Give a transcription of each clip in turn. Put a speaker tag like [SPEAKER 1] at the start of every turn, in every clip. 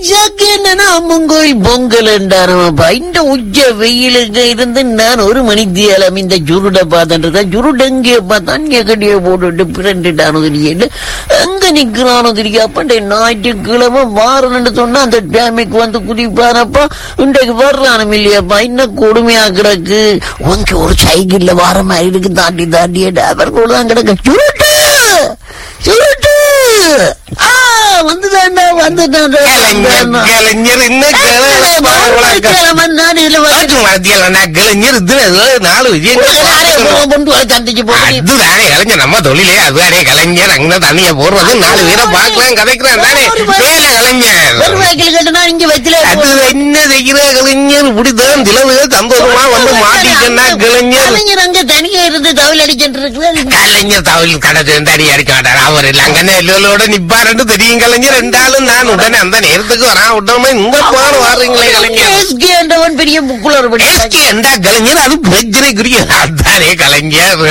[SPEAKER 1] வைசாக்கு என்னன்னா அம்மன் கோயில் பொங்கல் என்றாரமாப்பா இந்த உச்ச வெயிலுக்கு இருந்து நான் ஒரு மணி தியாலம் இந்த சுருடை பார்த்துட்டு சுருடு எங்கே பார்த்தா கட்டிய போட்டுட்டு பிறண்டுட்டானு தெரியல எங்க நிக்கிறானோ தெரியும் அப்ப ஞாயிற்றுக்கிழமை வாரணும்னு சொன்னா அந்த டேமிக்கு வந்து குதிப்பானப்பா இன்றைக்கு வர்றானும் இல்லையாப்பா இன்னும் கொடுமையா கிடக்கு உங்க ஒரு சைக்கிள்ல வார மாதிரி இருக்கு தாண்டி தாண்டி அவர் கூட தான் கிடக்கு சுருட்டு சுருட்டு ஆ வந்துதான்டா வந்துட்டான்டா
[SPEAKER 2] கலைஞர் கலைஞர் இன்னும்
[SPEAKER 1] கிழமை நான் இதுல வந்து
[SPEAKER 2] கலைஞர் இதுல நாலு விஷயங்கள்
[SPEAKER 1] தந்திச்சு போட்டு
[SPEAKER 2] அதுதானே கலைஞர் நம்ம தொழிலே அதுதானே கலைஞர் அங்க தண்ணிய போடுறது நாலு பேரை பார்க்கலாம் கதைக்கிறான் தானே வேலை கலைஞர்
[SPEAKER 1] வருவாய்க்கில் கட்டுனா இங்க வச்சுல
[SPEAKER 2] அது என்ன செய்கிற கலைஞர் இப்படித்தான் திலவு சந்தோஷமா வந்து மாட்டிட்டா கலைஞர்
[SPEAKER 1] கலைஞர் அங்க தனியா இருந்து தவில் அடிச்சுட்டு இருக்கிறாரு
[SPEAKER 2] கலைஞர் தவில் கடத்து தடி அடிக்க மாட்டார் அவர் இல்ல அங்கனே எல்லோரோட நிப்பாருன்னு தெரியும் கலைஞர் ரெண்டாலும் நான் உடனே அந்த நேரத்துக்கு வரா உடனே இந்த பாடு வாருங்களே கலைஞர்
[SPEAKER 1] எஸ்கே என்றவன் பெரிய புக்குலர் படி
[SPEAKER 2] எஸ்கே என்றா கலைஞர் அது பிரச்சனைக்குரிய அதானே கலைஞர்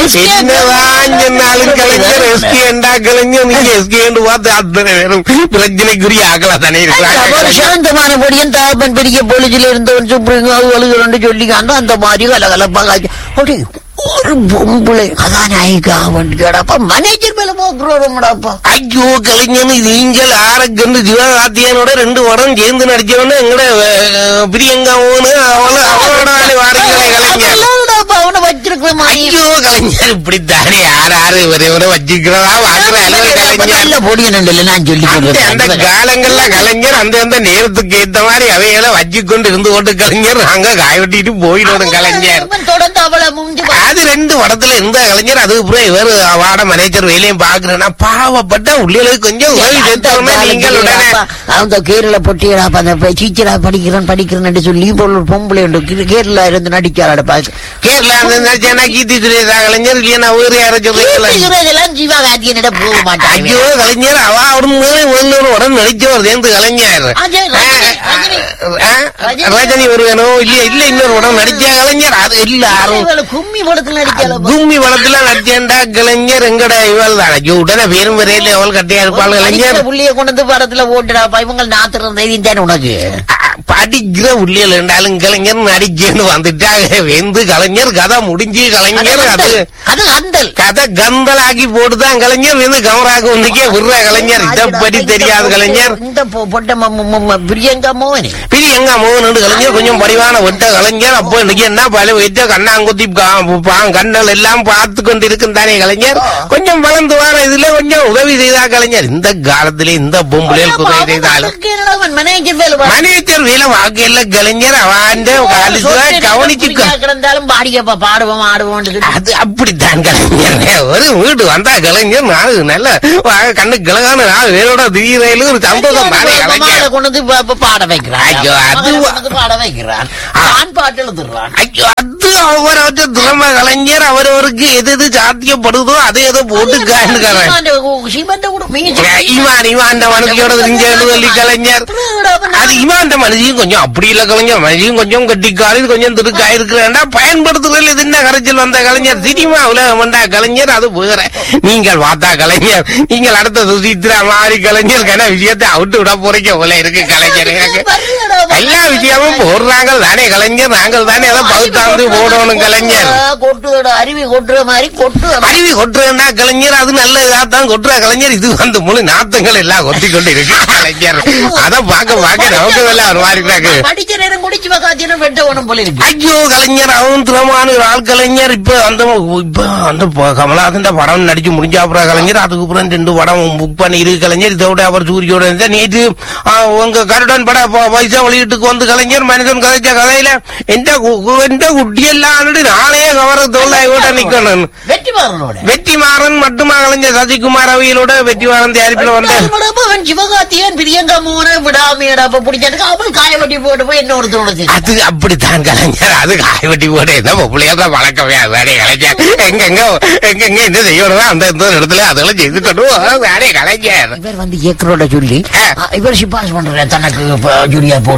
[SPEAKER 2] என்னதான் சொன்னாலும் கலைஞர் எஸ்கே என்றா கலைஞர் நீங்க எஸ்கே என்று பார்த்து அத்தனை பேரும் பிரச்சனைக்குரிய ஆக்களா தானே
[SPEAKER 1] அவர்
[SPEAKER 2] இருக்கிறாங்க
[SPEAKER 1] சாந்தமான பொடியன் தாப்பன் பெரிய போலீஸ்ல இருந்தவன் சுப்ரீம் அலுவலகம் சொல்லிக்காண்ட அந்த மாதிரி கலகலப்பா காய்ச்சி அப்படி ஒரு பொம்பளை கதாநாயகா வந்து கேடாப்பா மேனேஜர் மேல போக்குறோம்டாப்பா
[SPEAKER 2] ஐயோ கலைஞர் நீங்கள் ஆரக்கண்டு சிவகார்த்தியனோட ரெண்டு படம் சேர்ந்து நடிச்சவன எங்கட அஹ், பிரியங்காவும் அவள அவளோட ஆளு வாருங்களே கலைஞர்
[SPEAKER 1] அவனை வச்சிருக்கிற மாதிரி
[SPEAKER 2] ஐயோ கலைஞர் இப்படித்தானே யார் யாரு இவரை இவரை வச்சுக்கிறதா வாங்குற அளவு கலைஞர்
[SPEAKER 1] நல்ல பொடியன் இல்ல நான் சொல்லி
[SPEAKER 2] அந்த அந்த
[SPEAKER 1] கொடுறேன்
[SPEAKER 2] காலங்கள்ல கலைஞர் அந்த அந்த நேரத்துக்கு ஏத்த மாதிரி அவைகளை வச்சு கொண்டு இருந்து கொண்டு கலைஞர் நாங்க காய வெட்டிட்டு போயிடணும் கலைஞர்
[SPEAKER 1] தொடர்ந்து அவளை முஞ்சி
[SPEAKER 2] அது ரெண்டு படத்துல இருந்த கலைஞர் அதுக்கு அப்புறம் இவர் வாட மேனேஜர் வேலையும் பாக்குறேன்னா பாவப்பட்ட உள்ளிகளுக்கு கொஞ்சம் உதவி சேர்த்தோம்னா நீங்கள் உடனே
[SPEAKER 1] அந்த கேரள பொட்டியடாப்பா அந்த சீச்சரா படிக்கிறேன் படிக்கிறேன் சொல்லி இப்போ ஒரு பொம்பளை உண்டு கேரளா இருந்து நடிச்சாடா பாக்க
[SPEAKER 2] கேரளா நினைச்சேன்னா கீர்த்தி சுரேஷா கலைஞர் இல்லையா வேறு யாரும் சொல்றீங்களா
[SPEAKER 1] இதெல்லாம் ஜீவா காத்தியனிடம் போக மாட்டாங்க
[SPEAKER 2] ஐயோ கலைஞர் அவ அவரு ஒரு உடனே நடிச்சவர் சேர்ந்து கலைஞர்
[SPEAKER 1] ஆ, சரி, ரஜினி, ரஜினி.
[SPEAKER 2] ஆ, ஆ, ரஜினி ஒரு வேணும் இல்ல இல்ல இன்னொரு உடம்பு நடிச்ச கலைஞர் அது எல்லாரும்
[SPEAKER 1] இவளை கும்மி படத்துல நடிச்சாலும்
[SPEAKER 2] பூமி வளத்துல நடிச்சேன்டா கலைஞர் எங்கட இவள் தான் ஐயோ உடனே பேரும் வரையில அவள் கட்டியா இருப்பாள் கலைஞர்
[SPEAKER 1] புள்ளிய கொண்டு வந்து படத்துல போட்டுடாப்பா இவங்க நாத்துற தைரியம் தானே உனக்கு
[SPEAKER 2] ஆ, படிக்கிற உள்ளியல் இருந்தாலும் கலைஞர் நடிக்கன்னு வந்துட்டாங்க வெந்து கலைஞர் கதை முடிஞ்சு கலைஞர் அது
[SPEAKER 1] அது அந்தல்
[SPEAKER 2] கதை கந்தலாக்கி போட்டுதான் கலைஞர் வந்து கமராக்கு ஒன்றுக்கே விடுற கலைஞர் இதை பற்றி தெரியாது கலைஞர்
[SPEAKER 1] இந்த பொ- பொட்டை ம- ம- ம- ம- பிரியங்கா மோகனி
[SPEAKER 2] பிரி எங்க மோகன் கலைஞர் கொஞ்சம் படிவான வெட்ட கலைஞர் அப்போ இன்னைக்கு என்ன பல வைத்த கண்ணாங்குத்தி கா- பா- கண்ணல் எல்லாம் பார்த்து கொண்டு இருக்கும் தானே கலைஞர் கொஞ்சம் வளர்ந்து வர இதுல கொஞ்சம் உதவி செய்தா கலைஞர் இந்த காலத்திலே இந்த பொம்பளைகளுக்கு உதவி செய்தாலும்
[SPEAKER 1] மேனேஜர் வேலை பார்க்க-
[SPEAKER 2] மனிதர் வேலை வாக்கையில கலைஞர் அவன் காலத்துல கவனிச்சு
[SPEAKER 1] புடிக்கா கிடந்தாலும் பாடிக்கப்பா பாடுவோம் ஆடுவோம்
[SPEAKER 2] அது அப்படித்தான் கலைஞர் ஒரு வீடு வந்தா கலைஞர் நாலு நல்ல வா- கண்ணு கிழகான நாலு பேரோட திடீரையில ஒரு சந்தோஷம் தானே கலைஞர்
[SPEAKER 1] கொண்டு வந்து பா- பா- பாட வைக்கிறான்
[SPEAKER 2] ஐயோ, அது
[SPEAKER 1] மகனை
[SPEAKER 2] வா-
[SPEAKER 1] கொண்டு வந்து பாட வைக்கிறான்
[SPEAKER 2] ஆ.
[SPEAKER 1] ஆண் பாட்டு எழுதுறான்
[SPEAKER 2] ஐயோ அது அவரவற்ற திறமை கலைஞர் அவரவருக்கு எது எது சாத்தியப்படுதோ அதை எதை போட்டு காணுக்கிறேன்
[SPEAKER 1] சிவந்த கூட
[SPEAKER 2] இவான் இவான் மனுஷியோட இங்க எழுதலி கலைஞர் அது இவான் மனுஷியும் கொஞ்சம் அப்படி இல்ல கலைஞர் மனுஷியும் கொஞ்சம் கட்டிக்காரி கொஞ்சம் திருக்கா இருக்கிறேன்டா பயன்படுத்துறதுல இது என்ன கரைச்சல் வந்த கலைஞர் சினிமா உலகம் வந்தா கலைஞர் அது வேற நீங்கள் பார்த்தா கலைஞர் நீங்கள் அடுத்த சுசித்ரா மாதிரி கலைஞர் கன விஷயத்தை அவுட்டு விட போறீங்க போல இருக்கு கலைஞர் எனக்கு எல்லா விஷயமும் போடுறாங்க தானே கலைஞர் நாங்கள் தானே அதை பகுத்தாந்து போடணும் கலைஞர்
[SPEAKER 1] கொட்டுதோட அருவி கொட்டுற மாதிரி கொட்டு
[SPEAKER 2] அருவி கொட்டுறா கலைஞர் அது நல்ல இதாத்தான் கொட்டுற கலைஞர் இது வந்து முழு நாத்தங்கள் எல்லாம் கொட்டி கொண்டு இருக்கு கலைஞர் அத பார்க்க பார்க்க நமக்கு எல்லாம் ஒரு மாதிரி இருக்கு
[SPEAKER 1] படிச்ச நேரம் குடிச்சு பக்காத்தியம் வெட்ட ஒண்ணும் போல இருக்கு
[SPEAKER 2] ஐயோ கலைஞர் அவன் திறமான ஒரு ஆள் கலைஞர் இப்ப அந்த இப்ப அந்த ப- கமலஹாசன் படம் நடிச்சு முடிஞ்ச அப்புறம் கலைஞர் அதுக்கப்புறம் ரெண்டு படம் புக் பண்ணி இருக்கு கலைஞர் இதோட அவர் சூரியோட இருந்தா நேற்று ஆ, உங்க கருடன் பட ப- பைசா வெளியீட்டுக்கு வந்து கலைஞர் மனிதன் கதைச்ச கதையில எந்த கு- கு- எந்த குட்டியெல்லாம் நானே கவர தொழிலாளோட நிக்கணும்
[SPEAKER 1] வெற்றி மாறனோட
[SPEAKER 2] வெற்றிமாறன் மட்டுமா கலைஞர் சசிகுமார் அவையிலோட வெற்றிமாறன் தயாரிப்புல வந்து
[SPEAKER 1] அவன் சிவகார்த்தியன் பிரியங்கா மோகன விடாமையடா அப்ப பிடிச்சதுக்கு அவள் காய வெட்டி போட்டு போய் என்ன ஒரு தோணுது
[SPEAKER 2] அது அப்படித்தான் கலைஞர் அது காய வெட்டி போட்டு என்ன பிள்ளையாத வழக்கமே அதானே கலைஞர் எங்கெங்க எங்கெங்க என்ன செய்யணும் அந்த இந்த இடத்துல அதெல்லாம் செய்துக்கணும் அதானே கலைஞர்
[SPEAKER 1] இவர் வந்து இயக்கரோட சொல்லி
[SPEAKER 2] ஆ.
[SPEAKER 1] அ, இவர் சிபாரிசு பண்ற தனக்கு இப்ப ஜூலியா போடுங்க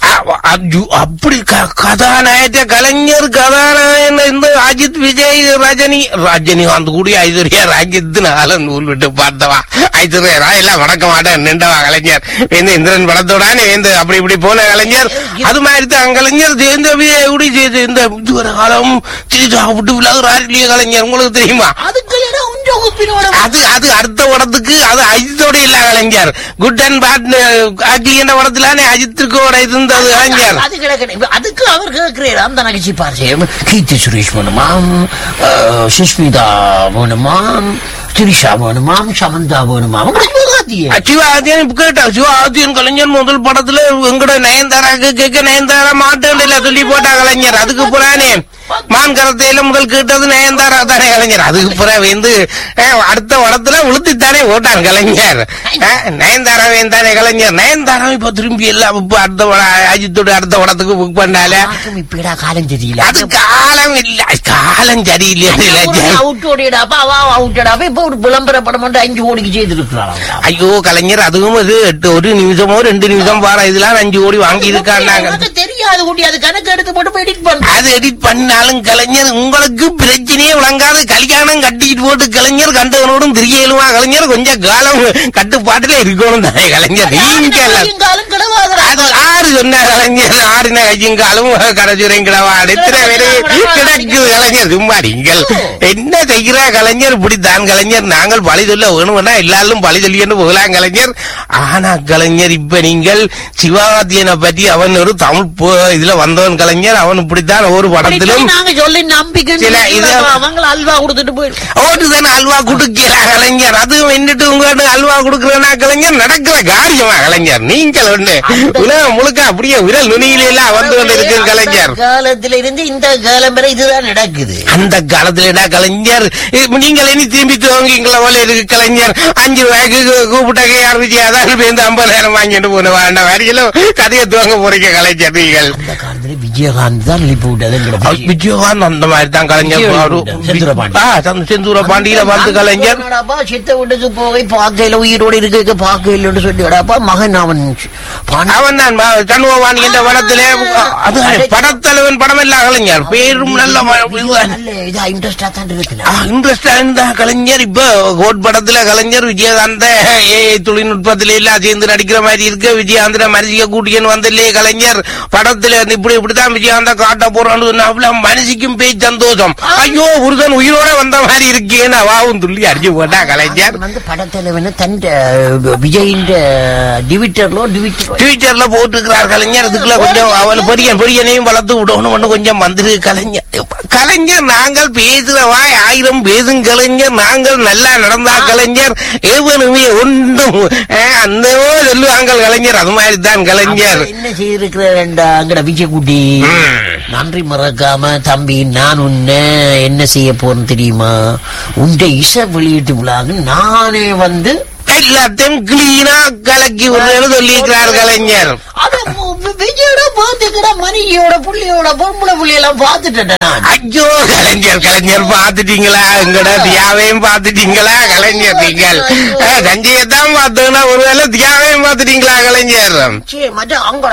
[SPEAKER 2] அ- அய்யோ, அப்படி க- கதாநாயக கலைஞர் கதாநாயகன் இந்த அஜித் விஜய் ரஜினி ரஜினிகாந்த் கூடிய ஐஸ்வர்யா ராஜித் நாள நூல் விட்டு பார்த்தவா ஐஸ்வர்யா எல்லாம் வணக்க மாட்டேன் நின்றவா கலைஞர் இந்த இந்திரன் படத்தோடானே இந்த அப்படி இப்படி போன கலைஞர் அது மாதிரி தான் கலைஞர் இந்த விஜய் கூடி செய்து இந்த இதுவரை காலம் சீட்டா விட்டு விலகுறாரு இல்லையா கலைஞர் உங்களுக்கு தெரியுமா
[SPEAKER 1] அதுக்கு இல்லைன்னா உஞ்ச குப்பினோட
[SPEAKER 2] அது அது அடுத்த படத்துக்கு அது அஜித்தோட இல்ல கலைஞர் குட் அண்ட் பேட் அக்லி என்ற படத்திலானே அஜித்துக்கோட இருந்தது கலைஞர்
[SPEAKER 1] அது கிடக்கு அதுக்கு அவர் கேட்கிறார் அந்த நகைச்சி பாரு கீர்த்தி சுரேஷ் வேணுமாம் அஹ், சுஷ்மிதா வேணுமாம் திரிஷா வேணுமாம் சமந்தா வேணுமாம் உங்களுக்கு வேகாதியே.
[SPEAKER 2] சிவாஜியன் கேட்டா சிவாஜியன் கலைஞர் முதல் படத்துல எங்கட நயன்தாராக்கு கேட்க நயன்தாரா மாட்டேன் இல்ல சொல்லி போட்டா கலைஞர் அதுக்கு புறானே மான் கரத்தையில முதல் கேட்டது நயன்தாரா தானே கலைஞர் அதுக்கு புறா வந்து அஹ், அடுத்த படத்துல உளுத்தித்தானே ஓட்டான் கலைஞர் அஹ், நயன்தாரா தானே கலைஞர் நயன்தாரா இப்ப திரும்பி எல்லாம் இப்ப அடுத்த படம் அஜித்தோட அடுத்த படத்துக்கு புக் பண்ணால
[SPEAKER 1] யாருக்கும் இப்படா காலம் தெரியல
[SPEAKER 2] அது காலம் இல்ல காலம் சரியில்லை
[SPEAKER 1] அவுட்டோடியடாப்பா அவ அவுட்டடாப்பா இப்ப ஒரு விளம்பர படம் மட்டும் அஞ்சு கோடிக்கு செய்திருக்கிறாங்க
[SPEAKER 2] ஐயோ கலைஞர் அதுவும் இது எட்டு- ஒரு நிமிஷமோ ரெண்டு நிமிஷம் பாரு இதெல்லாம் அஞ்சு கோடி வாங்கி இருக்காங்க
[SPEAKER 1] உனக்கு தெரியாது குட்டி அது கணக்கு எடுத்து போட்டு எடிட் பண்ற
[SPEAKER 2] அது எடிட் பண்ணாலும் கலைஞர் உங்களுக்கு பிரச்சனையே விளங்காது கல்யாணம் கட்டிட்டு போட்டு கலைஞர் கண்டவனோடும் திரியலுமா கலைஞர் கொஞ்சம் காலம் கட்டுப்பாட்டுல இருக்கணும் தானே கலைஞர் நீங்க எல்லாம்
[SPEAKER 1] காலம் கிடவாதுடா
[SPEAKER 2] அது ஆறு சொன்ன கலைஞர் ஆறுன கையும் காலும் கடைச்சுரையும் கிடவாடு எத்தனை பேரு கிடக்குது கலைஞர் சும்மா நீங்கள் என்ன செய்கிற கலைஞர் இப்படித்தான் கலைஞர் நாங்கள் பழி சொல்ல வேணும்னா எல்லாரும் பழி சொல்லின்னு போகலாம் கலைஞர் ஆனா கலைஞர் இப்ப நீங்கள் சிவாஜியனை பற்றி அவன் ஒரு தமிழ் போ- இதுல வந்தவன் கலைஞர் அவன் இப்படித்தான் ஒரு படத்திலும்
[SPEAKER 1] நாங்க சொல்லி நம்பிக்கை
[SPEAKER 2] சில இது-
[SPEAKER 1] அவங்க அல்வா கொடுத்துட்டு போயிரு
[SPEAKER 2] ஓட்டுதானே அல்வா கொடுக்கிற கலைஞர் அதுவும் என்னட்டு உங்கள்ட்ட அல்வா கொடுக்கறனா கலைஞர் நடக்கிற காரியமா கலைஞர் நீங்கள் ஒண்ணு உலகம் முழுக்க அப்படியே விரல் நுனியில எல்லாம் வந்து கொண்டு இருக்கு கலைஞர்
[SPEAKER 1] அந்த காலத்துல இருந்து இந்த காலம் வரை இதுதான் நடக்குது
[SPEAKER 2] அந்த காலத்துல என்ன கலைஞர் இப்ப நீங்கள் இனி திரும்பி துவங்கிங்கள போல இருக்கு கலைஞர் அஞ்சு ரூபாய்க்கு கூ- கூப்பிட்டாங்க யார் விஜய் அதான் சேர்ந்து ஐம்பதாயிரம் வாங்கிட்டு போன வேண்ட வரையிலும் கதையை துவங்க போறீங்க கலைஞர் நீங்கள்
[SPEAKER 1] அந்த காலத்துல விஜயகாந்த் தான் எழுப்பி விட்டது
[SPEAKER 2] விஜயகாந்த் அந்த மாதிரி தான் கலைஞர்
[SPEAKER 1] விஜய்
[SPEAKER 2] ஒரு-
[SPEAKER 1] செந்தூர பாண்டி.
[SPEAKER 2] ஆ, செந்தூர- செந்தூர பாண்டியில வந்து கலைஞர்
[SPEAKER 1] சித்த வீட்டுக்கு போய் பார்க்கையில உயிரோடு இருக்க பார்க்கையிலன்னு சொல்லிடாப்பா மகன் அவன் பாண்டி-
[SPEAKER 2] அவன் தான் சண்முகவாணி என்ற படத்திலே அது படத்தலைவன் படம் எல்லாம் கலைஞர் பேரும் நல்ல
[SPEAKER 1] நல்ல இதா இன்ட்ரெஸ்டா தான் இருக்குல்ல
[SPEAKER 2] இன்ட்ரெஸ்டா இருந்தா கலைஞர் இப்ப கோட் படத்துல கலைஞர் விஜயகாந்த ஏஐ தொழில்நுட்பத்தில எல்லாம் சேர்ந்து நடிக்கிற மாதிரி இருக்கு விஜயகாந்திர மனசிக்க கூட்டியன் வந்தில்லையே கலைஞர் படத்துல வந்து இப்படி இப்படிதான் விஜயகாந்த காட்ட போறான்னு சொன்னாப்புல மனசிக்கும் பேய் சந்தோஷம் ஐயோ ஒருதன் உயிரோட வந்த மாதிரி இருக்கேன்னு அவாவும் துள்ளி அடிச்சு போட்டா கலைஞர்
[SPEAKER 1] அவன் வந்து படத்தலைவன் தன் விஜயின் டிவிட்டர்லோ டிவிட்டர்
[SPEAKER 2] ட்விட்டர்ல போட்டுக்கிறார் கலைஞர் இதுக்குள்ள கொஞ்சம் அவன் பொரியன் பொரியனையும் வளர்த்து விடணும் கொஞ்சம் வந்துரு கலைஞர் கலைஞர் நாங்கள் பேசுற வாய் ஆயிரம் பேசும் கலைஞர் நாங்கள் நல்லா நடந்தா கலைஞர் ஏவனுமே ஒன்றும் அஹ், அந்த சொல்லுவாங்க கலைஞர் அது மாதிரி தான் கலைஞர்
[SPEAKER 1] என்ன செய்திருக்கிறா அங்கட விஜயகுட்டி
[SPEAKER 2] ம்.
[SPEAKER 1] நன்றி மறக்காம தம்பி நான் உன்னை என்ன செய்ய போறேன்னு தெரியுமா உண்ட இசை வெளியீட்டு விழாக்கு நானே வந்து
[SPEAKER 2] எல்லாத்தையும் கிளீனா கலக்கி விடுறேன்னு சொல்லியிருக்கிறார் கலைஞர்
[SPEAKER 1] அத விஜயோட பாத்துக்கிற மணியோட புள்ளியோட பொம்பளை புள்ளியெல்லாம் பாத்துட்டேன் நான்
[SPEAKER 2] ஐயோ கலைஞர் கலைஞர் பாத்துட்டீங்களா எங்கட தியாவையும் பாத்துட்டீங்களா கலைஞர் நீங்கள் அஹ், சஞ்சயத்தான் பார்த்தோன்னா ஒருவேளை தியாவையும் பாத்துட்டீங்களா கலைஞர்
[SPEAKER 1] சரி மச்சான் அங்கட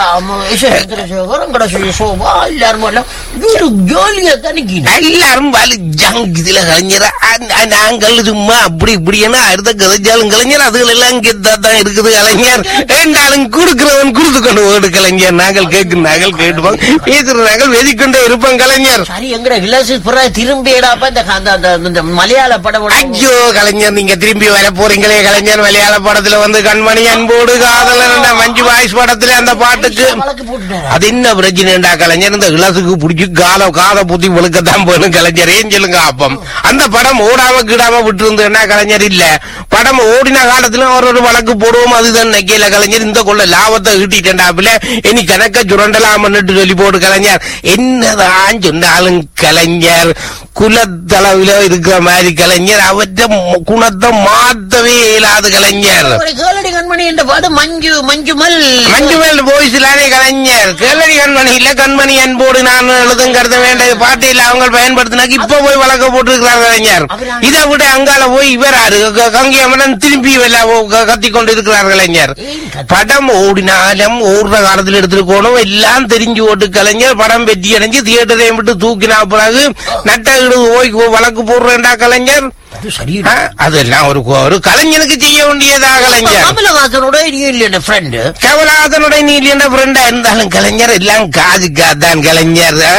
[SPEAKER 1] சேகர் அங்கட சோபா எல்லாரும் எல்லாம் வீடு ஜோலியா தனிக்கின
[SPEAKER 2] எல்லாரும் வலி ஜங் இதுல கலைஞர் அ- அ- நாங்கள் சும்மா அப்படி இப்படின்னு அடுத்த கதைச்சாலும் கலைஞர் அதுகள் எல்லாம் தான் இருக்குது கலைஞர் ரெண்டாலும் கொடுக்கிறவன் கொடுத்து கொண்டு ஓடு கலைஞர் நாங்கள் கேட்கும் நாங்கள் கேட்டுப்போம் பேசுற நாங்கள் வெதிக்கொண்டே இருப்போம் கலைஞர்
[SPEAKER 1] சரி எங்கட விலாசி புறா திரும்பிடாப்ப இந்த அந்த- அந்த- இந்த மலையாள படம்
[SPEAKER 2] ஐயோ கலைஞர் நீங்க திரும்பி வர போறீங்களே கலைஞர் மலையாள படத்துல வந்து கண்மணி அன்போடு காதலன் என்ற மஞ்சு வாய்ஸ் படத்துல அந்த பாட்டுக்கு
[SPEAKER 1] வழக்கு போட்டுட்டாரு
[SPEAKER 2] அது என்ன பிரச்சனைடா கலைஞர் இந்த இளசுக்கு பிடிச்சி கால காத புத்தி முழுக்கத்தான் போகணும் கலைஞர் ஏன் சொல்லுங்க அப்பம் அந்த படம் ஓடாம கிடாம விட்டு இருந்தேன்னா கலைஞர் இல்ல படம் ஓடின காலத்துல ஒரு ஒரு வழக்கு போடுவோம் அதுதான் நக்கையில கலைஞர் இந்த கொள்ள லாபத்தை ஈட்டிட்டேன்டாப்புல இனி கணக்க சுரண்டலாமன்னுட்டு சொல்லி போட்டு கலைஞர் என்னதான் சொன்னாலும் கலைஞர் குலத்தளவில இருக்கிற மாதிரி கலைஞர் அவற்றை குணத்தை மாத்தவே இயலாது கலைஞர்
[SPEAKER 1] ஒரு கேளடி கண்மணி என்ற பாட்டு மஞ்சு மஞ்சுமல்
[SPEAKER 2] மஞ்சுமல் போய்ஸ்லானே கலைஞர் கேளடி கண்மணி இல்ல கண்மணி அன்போடு நான் எழுதுங்கிறது வேண்டிய பாட்டியில் அவங்க பயன்படுத்தினாக்க இப்ப போய் வழக்க போட்டிருக்கிறார் கலைஞர் இதை விட அங்கால போய் இவராரு க- கங்கையம்மன் திரும்பி எல்லாம் கத்தி கொண்டு இருக்கிறார் கலைஞர் படம் ஓடினாலும் ஓடுற காலத்துல எடுத்துட்டு போகணும் எல்லாம் தெரிஞ்சு ஓட்டு கலைஞர் படம் வெற்றி அடைஞ்சு தியேட்டரையும் விட்டு தூக்கினா பிறகு நட்ட ஓய் வழக்கு போடுறேன்டா கலைஞர்
[SPEAKER 1] அது சரி
[SPEAKER 2] ஆ, அதெல்லாம் ஒரு ஒரு கலைஞனுக்கு செய்ய வேண்டியதா கலைஞர்
[SPEAKER 1] கமலஹாசனோட நீ இல்ல ஃப்ரெண்டு
[SPEAKER 2] கமலஹாசனுடைய நீ என்ன ஃப்ரெண்டா இருந்தாலும் கலைஞர் எல்லாம் காது காத்தான் கலைஞர் ஆ,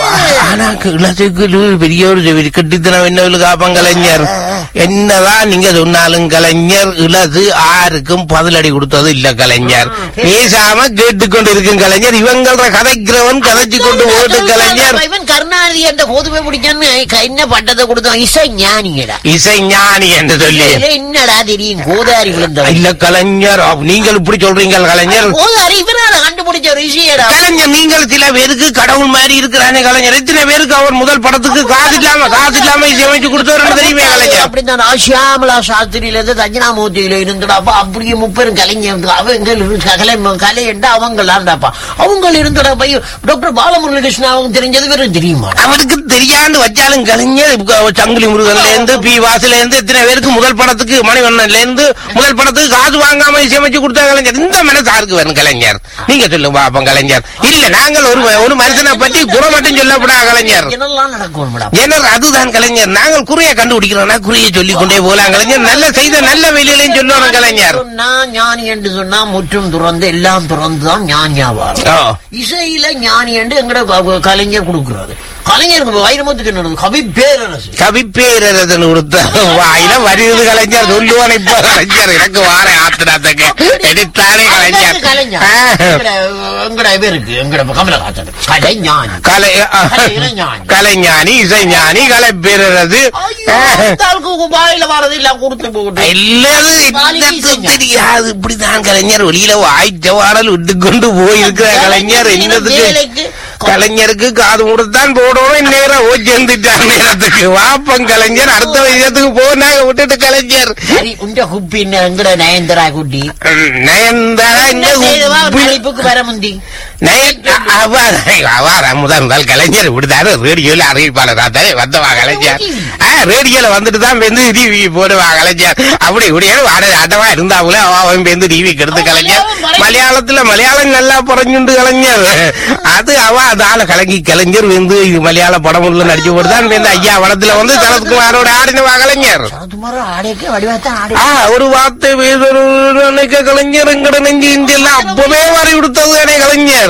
[SPEAKER 2] ஆனா இளத்துக்கு பெரிய ஒரு செவி- கெட்டித்தனம் என்ன காப்பம் கலைஞர் என்னதான் நீங்க சொன்னாலும் கலைஞர் இளது ஆருக்கும் பதிலடி கொடுத்தது இல்ல கலைஞர் பேசாம கேட்டுக்கொண்டு இருக்கும் கலைஞர் இவங்கள கதைக்கிறவன் கதைச்சு கொண்டு ஓட்டு கலைஞர்
[SPEAKER 1] இவன் கருணாநிதி என்ற கோதுமை பிடிச்சான்னு என்ன பட்டத்தை கொடுத்தான் இசை ஞானியடா
[SPEAKER 2] இசை ஞானி என்று சொல்லி
[SPEAKER 1] இதுல என்னடா தெரியும் கோதாரி விழுந்தவன்
[SPEAKER 2] இல்ல கலைஞர் அப்ப நீங்கள் இப்படி சொல்றீங்க கலைஞர்
[SPEAKER 1] கோதாரி இவனால கண்டுபிடிச்ச ஒரு விஷயடா
[SPEAKER 2] கலைஞர் நீங்கள் சில பேருக்கு கடவுள் மாதிரி இருக்கிறானே கலைஞர் எத்தனை பேருக்கு அவர் முதல் படத்துக்கு காசு இல்லாம காசு இல்லாம இசையமைச்சு கொடுத்தவர் தெரியுமே கலைஞர்
[SPEAKER 1] அப்படித்தான் ஷியாமலா சாஸ்திரியில இருந்து தட்சிணாமூர்த்தியில இருந்துடா அப்ப அப்படியே முப்பெரும் கலைஞர் அவங்க கலை கலை என்று அவங்களாண்டாப்பா அவங்க இருந்துடா பை டாக்டர் பாலமுரளிகிருஷ்ணன் அவங்க தெரிஞ்சது வெறும் தெரியுமா
[SPEAKER 2] அவருக்கு தெரியாண்டு வச்சாலும் கலைஞர் இப்ப சங்கிலி முருகன்ல இருந்து பி வாசுல இருந்து எத்தனை பேருக்கு முதல் படத்துக்கு மணிவண்ணன்ல இருந்து முதல் படத்துக்கு காசு வாங்காம இசையமைச்சு கொடுத்த கலைஞர் இந்த மனசு யாருக்கு வரும் கலைஞர் நீங்க சொல்லுங்க பாப்போம் கலைஞர் இல்ல நாங்கள் ஒரு ஒரு மனுஷனை பற்றி குறை மட்டும் சொல்லப்படா கலைஞர்
[SPEAKER 1] என்னெல்லாம் நடக்கும் மேடம்
[SPEAKER 2] ஏனர் அதுதான் கலைஞர் நாங்கள் குறிய கண்டுபிடிக்கிறோம்னா குறிய சொல்லிக் கொண்டே போலாம் கலைஞர் நல்ல செய்த நல்ல வெளியிலையும் சொல்லணும் கலைஞர்
[SPEAKER 1] சொன்னா ஞானி என்று சொன்னா முற்றும் துறந்து எல்லாம் துறந்து தான் ஞானியாவார்
[SPEAKER 2] ஓ.
[SPEAKER 1] இசையில ஞானி என்று எங்கட க- கலைஞர் கொடுக்கிறாரு கலைஞர் வைரமுத்துக்கு என்ன நடந்தது? கவி பேரரசு
[SPEAKER 2] கவிப்பேரரசன் கொடுத்த வாயில வருது கலைஞர் சொல்லுவான் இப்ப கலைஞர் எனக்கு வார ஆத்திரத்துக்கு எடுத்தானே கலைஞர்
[SPEAKER 1] கலைஞர்
[SPEAKER 2] ஆ.
[SPEAKER 1] எங்கட எங்கட இவருக்கு எங்கட கமலஹாசன் கலை ஞானி
[SPEAKER 2] கலை
[SPEAKER 1] இளைஞானி.
[SPEAKER 2] கலைஞானி இசைஞானி கலைப்பேரரசு
[SPEAKER 1] ஐயோ, இந்த ஆளுக்கு வாயில வரது எல்லாம் கொடுத்து போட்டு
[SPEAKER 2] இல்லது
[SPEAKER 1] வாலிப
[SPEAKER 2] என்னத்து
[SPEAKER 1] இசைஞானி.
[SPEAKER 2] தெரியாது இப்படிதான் கலைஞர் வெளியில வாய்ச்ச வாடல் விட்டு கொண்டு போயிருக்கிற கலைஞர் என்னதுக்கு
[SPEAKER 1] வேலைக்கு
[SPEAKER 2] கலைஞருக்கு காது கொடுத்தான் போடணும் இந்நேரம் ஓ சேர்ந்துட்டான் நேரத்துக்கு வாப்பம் கலைஞர் அடுத்த விஷயத்துக்கு போனாங்க விட்டுட்டு கலைஞர்
[SPEAKER 1] சரி உண்ட குப்பி எங்கட நயன்தரா குட்டி
[SPEAKER 2] ம், நயன்தாரா இந்த
[SPEAKER 1] என்ன செய்தவா
[SPEAKER 2] உப்பு-
[SPEAKER 1] நடிப்புக்கு வர முந்தி
[SPEAKER 2] நயன் அவார் அவார் முதல் முதல் கலைஞர் இப்படித்தாரு ரேடியோல அறிவிப்பாளர் தானே வந்தவா கலைஞர் ஆ, ரேடியோல வந்துட்டு தான் வந்து டிவி போடுவா கலைஞர் அப்படி இப்படியே வாட ஆட்டமா இருந்தாவுல அவன் வந்து டிவி கெடுத்து கலைஞர் மலையாளத்துல மலையாளம் நல்லா புறஞ்சுண்டு கலைஞர் அது அவ அதால கலங்கி கலைஞர் வந்து இது மலையாள படம் உள்ள நடிச்சு போட்டுதான் வந்து ஐயா படத்துல வந்து சரத்குமாரோட ஆடினவா கலைஞர்
[SPEAKER 1] சரத்குமார் ஆடைக்கு வடிவாத்தான் ஆடை
[SPEAKER 2] ஆ ஒரு வார்த்தை பேசணும் நினைக்க கலைஞர் எங்கட நெஞ்சு இந்தியெல்லாம் அப்பவே வரி கொடுத்தது தானே கலைஞர்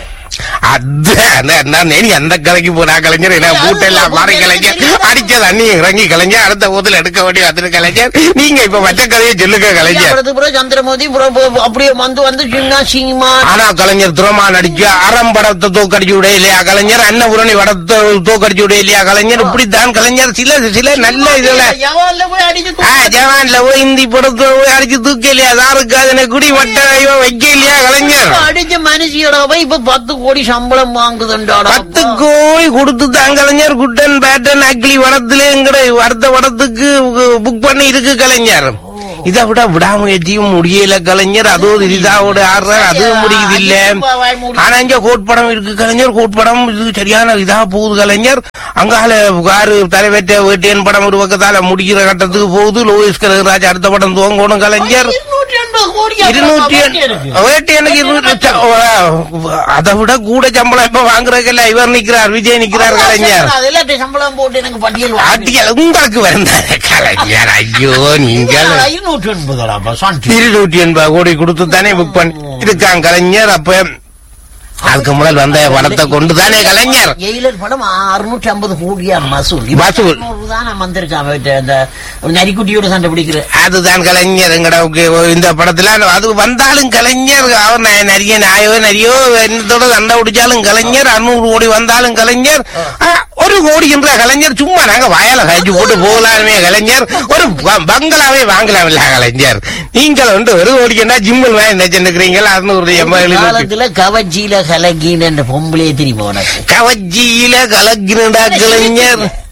[SPEAKER 2] அது நான் நீ அந்த கலைக்கு போனா கலைஞர் என்ன பூட்டெல்லாம் மாறி கலைஞர் அடிச்ச தண்ணி இறங்கி கலைஞர் அடுத்த ஊத்துல எடுக்க வேண்டிய வந்துட்டு கலைஞர் நீங்க இப்ப மற்ற கதையை சொல்லுங்க கலைஞர்
[SPEAKER 1] அப்புறத்துக்கு பிறகு சந்திரமோதி அப்புறம் போ- அப்படியே வந்து வந்து சின்ன சீமா
[SPEAKER 2] ஆனா கலைஞர் துரமா நடிச்சு அறம் படத்தை தோக்கடிச்சு விட இல்லையா கலைஞர் அன்னபுரணி படத்தை தோக்கடிச்சு விட இல்லையா கலைஞர் இப்படித்தான் கலைஞர் சில சில நல்ல இதுல
[SPEAKER 1] எவன்ல போய் அடிச்சு
[SPEAKER 2] ஆ, ஜவான்ல போய் இந்தி படத்தை போய் அடிச்சு தூக்க இல்லையா தாருக்கு அதனை குடி வட்ட இவன் வைக்க இல்லையா கலைஞர்
[SPEAKER 1] அடிச்ச மனுஷியோட போய் இப்ப பத்து கோடி சம்பளம் வாங்குதுண்டாடா
[SPEAKER 2] பத்து கோடி கொடுத்து தான் கலைஞர் குட்டன் பேட்டன் அக்லி வடத்துல எங்கட அடுத்த வடத்துக்கு புக் பண்ணி இருக்கு கலைஞர் இதை விட விடாமுயற்சியும் முடியல கலைஞர் அதுவும் இதாவோட ஆடுறாரு அதுவும் முடியுது இல்ல ஆனா இங்க கோட் படம் இருக்கு கலைஞர் கோட் படம் இது சரியான இதா போகுது கலைஞர் அங்கால காரு தலைவேற்ற வேட்டையன் படம் ஒரு பக்கத்தால முடிக்கிற கட்டத்துக்கு போகுது லோயிஸ் கனகராஜ் அடுத்த படம் துவங்கணும் கலைஞர்
[SPEAKER 1] இருநூற்றி எண்பது கோடி
[SPEAKER 2] இருநூற்றி
[SPEAKER 1] இருக்கு
[SPEAKER 2] வேட்டையனுக்கு இருநூற்றி அதை விட கூட சம்பளம் இப்ப வாங்குறதுல இவர் நிக்கிறார் விஜய் நிக்கிறார் கலைஞர்
[SPEAKER 1] அதுல சம்பளம் போட்டு எனக்கு பட்டியல் வாங்கி
[SPEAKER 2] அட்டியல் உங்களுக்கு வந்தாரு கலைஞர் ஐயோ நீங்கள்
[SPEAKER 1] இருநூற்றி எண்பதுடா சாந்தி
[SPEAKER 2] இருநூற்றி எண்பது கோடி கொடுத்து தானே புக் பண்ணி இருக்காங்க கலைஞர் அப்ப அதுக்கு முதல் வந்த பணத்தை கொண்டு தானே கலைஞர்
[SPEAKER 1] ஜெயிலர் படம் அறுநூற்றி ஐம்பது கோடியா மசூல்
[SPEAKER 2] வசூல்.
[SPEAKER 1] தான் வந்திருக்கான் அவர்ட்ட அந்த நரிக்குட்டியோட சண்டை பிடிக்கிற
[SPEAKER 2] அதுதான் கலைஞர் எங்கட இந்த படத்துல அது வந்தாலும் கலைஞர் அவர் ந- நிறைய நாயோ நிறையோ என்னத்தோட சண்டை பிடிச்சாலும் கலைஞர் அறுநூறு கோடி வந்தாலும் கலைஞர் ஆ, ஒரு கோடி என்ற கலைஞர் சும்மா நாங்க வாயால கழிச்சு போட்டு போகலாமே கலைஞர் ஒரு ப- பங்களாவே வாங்கலாம் இல்ல கலைஞர் நீங்கள் வந்து ஒரு கோடிக்குன்னா ஜிம்மில் வாங்கி நினைச்சுக்கிறீங்க அறுநூறு எண்பது எழுநூறு
[SPEAKER 1] காலத்துல கவர்ச்சியில கலகின்னு என்ற பொம்பளையே தெரியுமா உனக்கு
[SPEAKER 2] கவர்ச்சியில கலக்கினடா கலைஞர்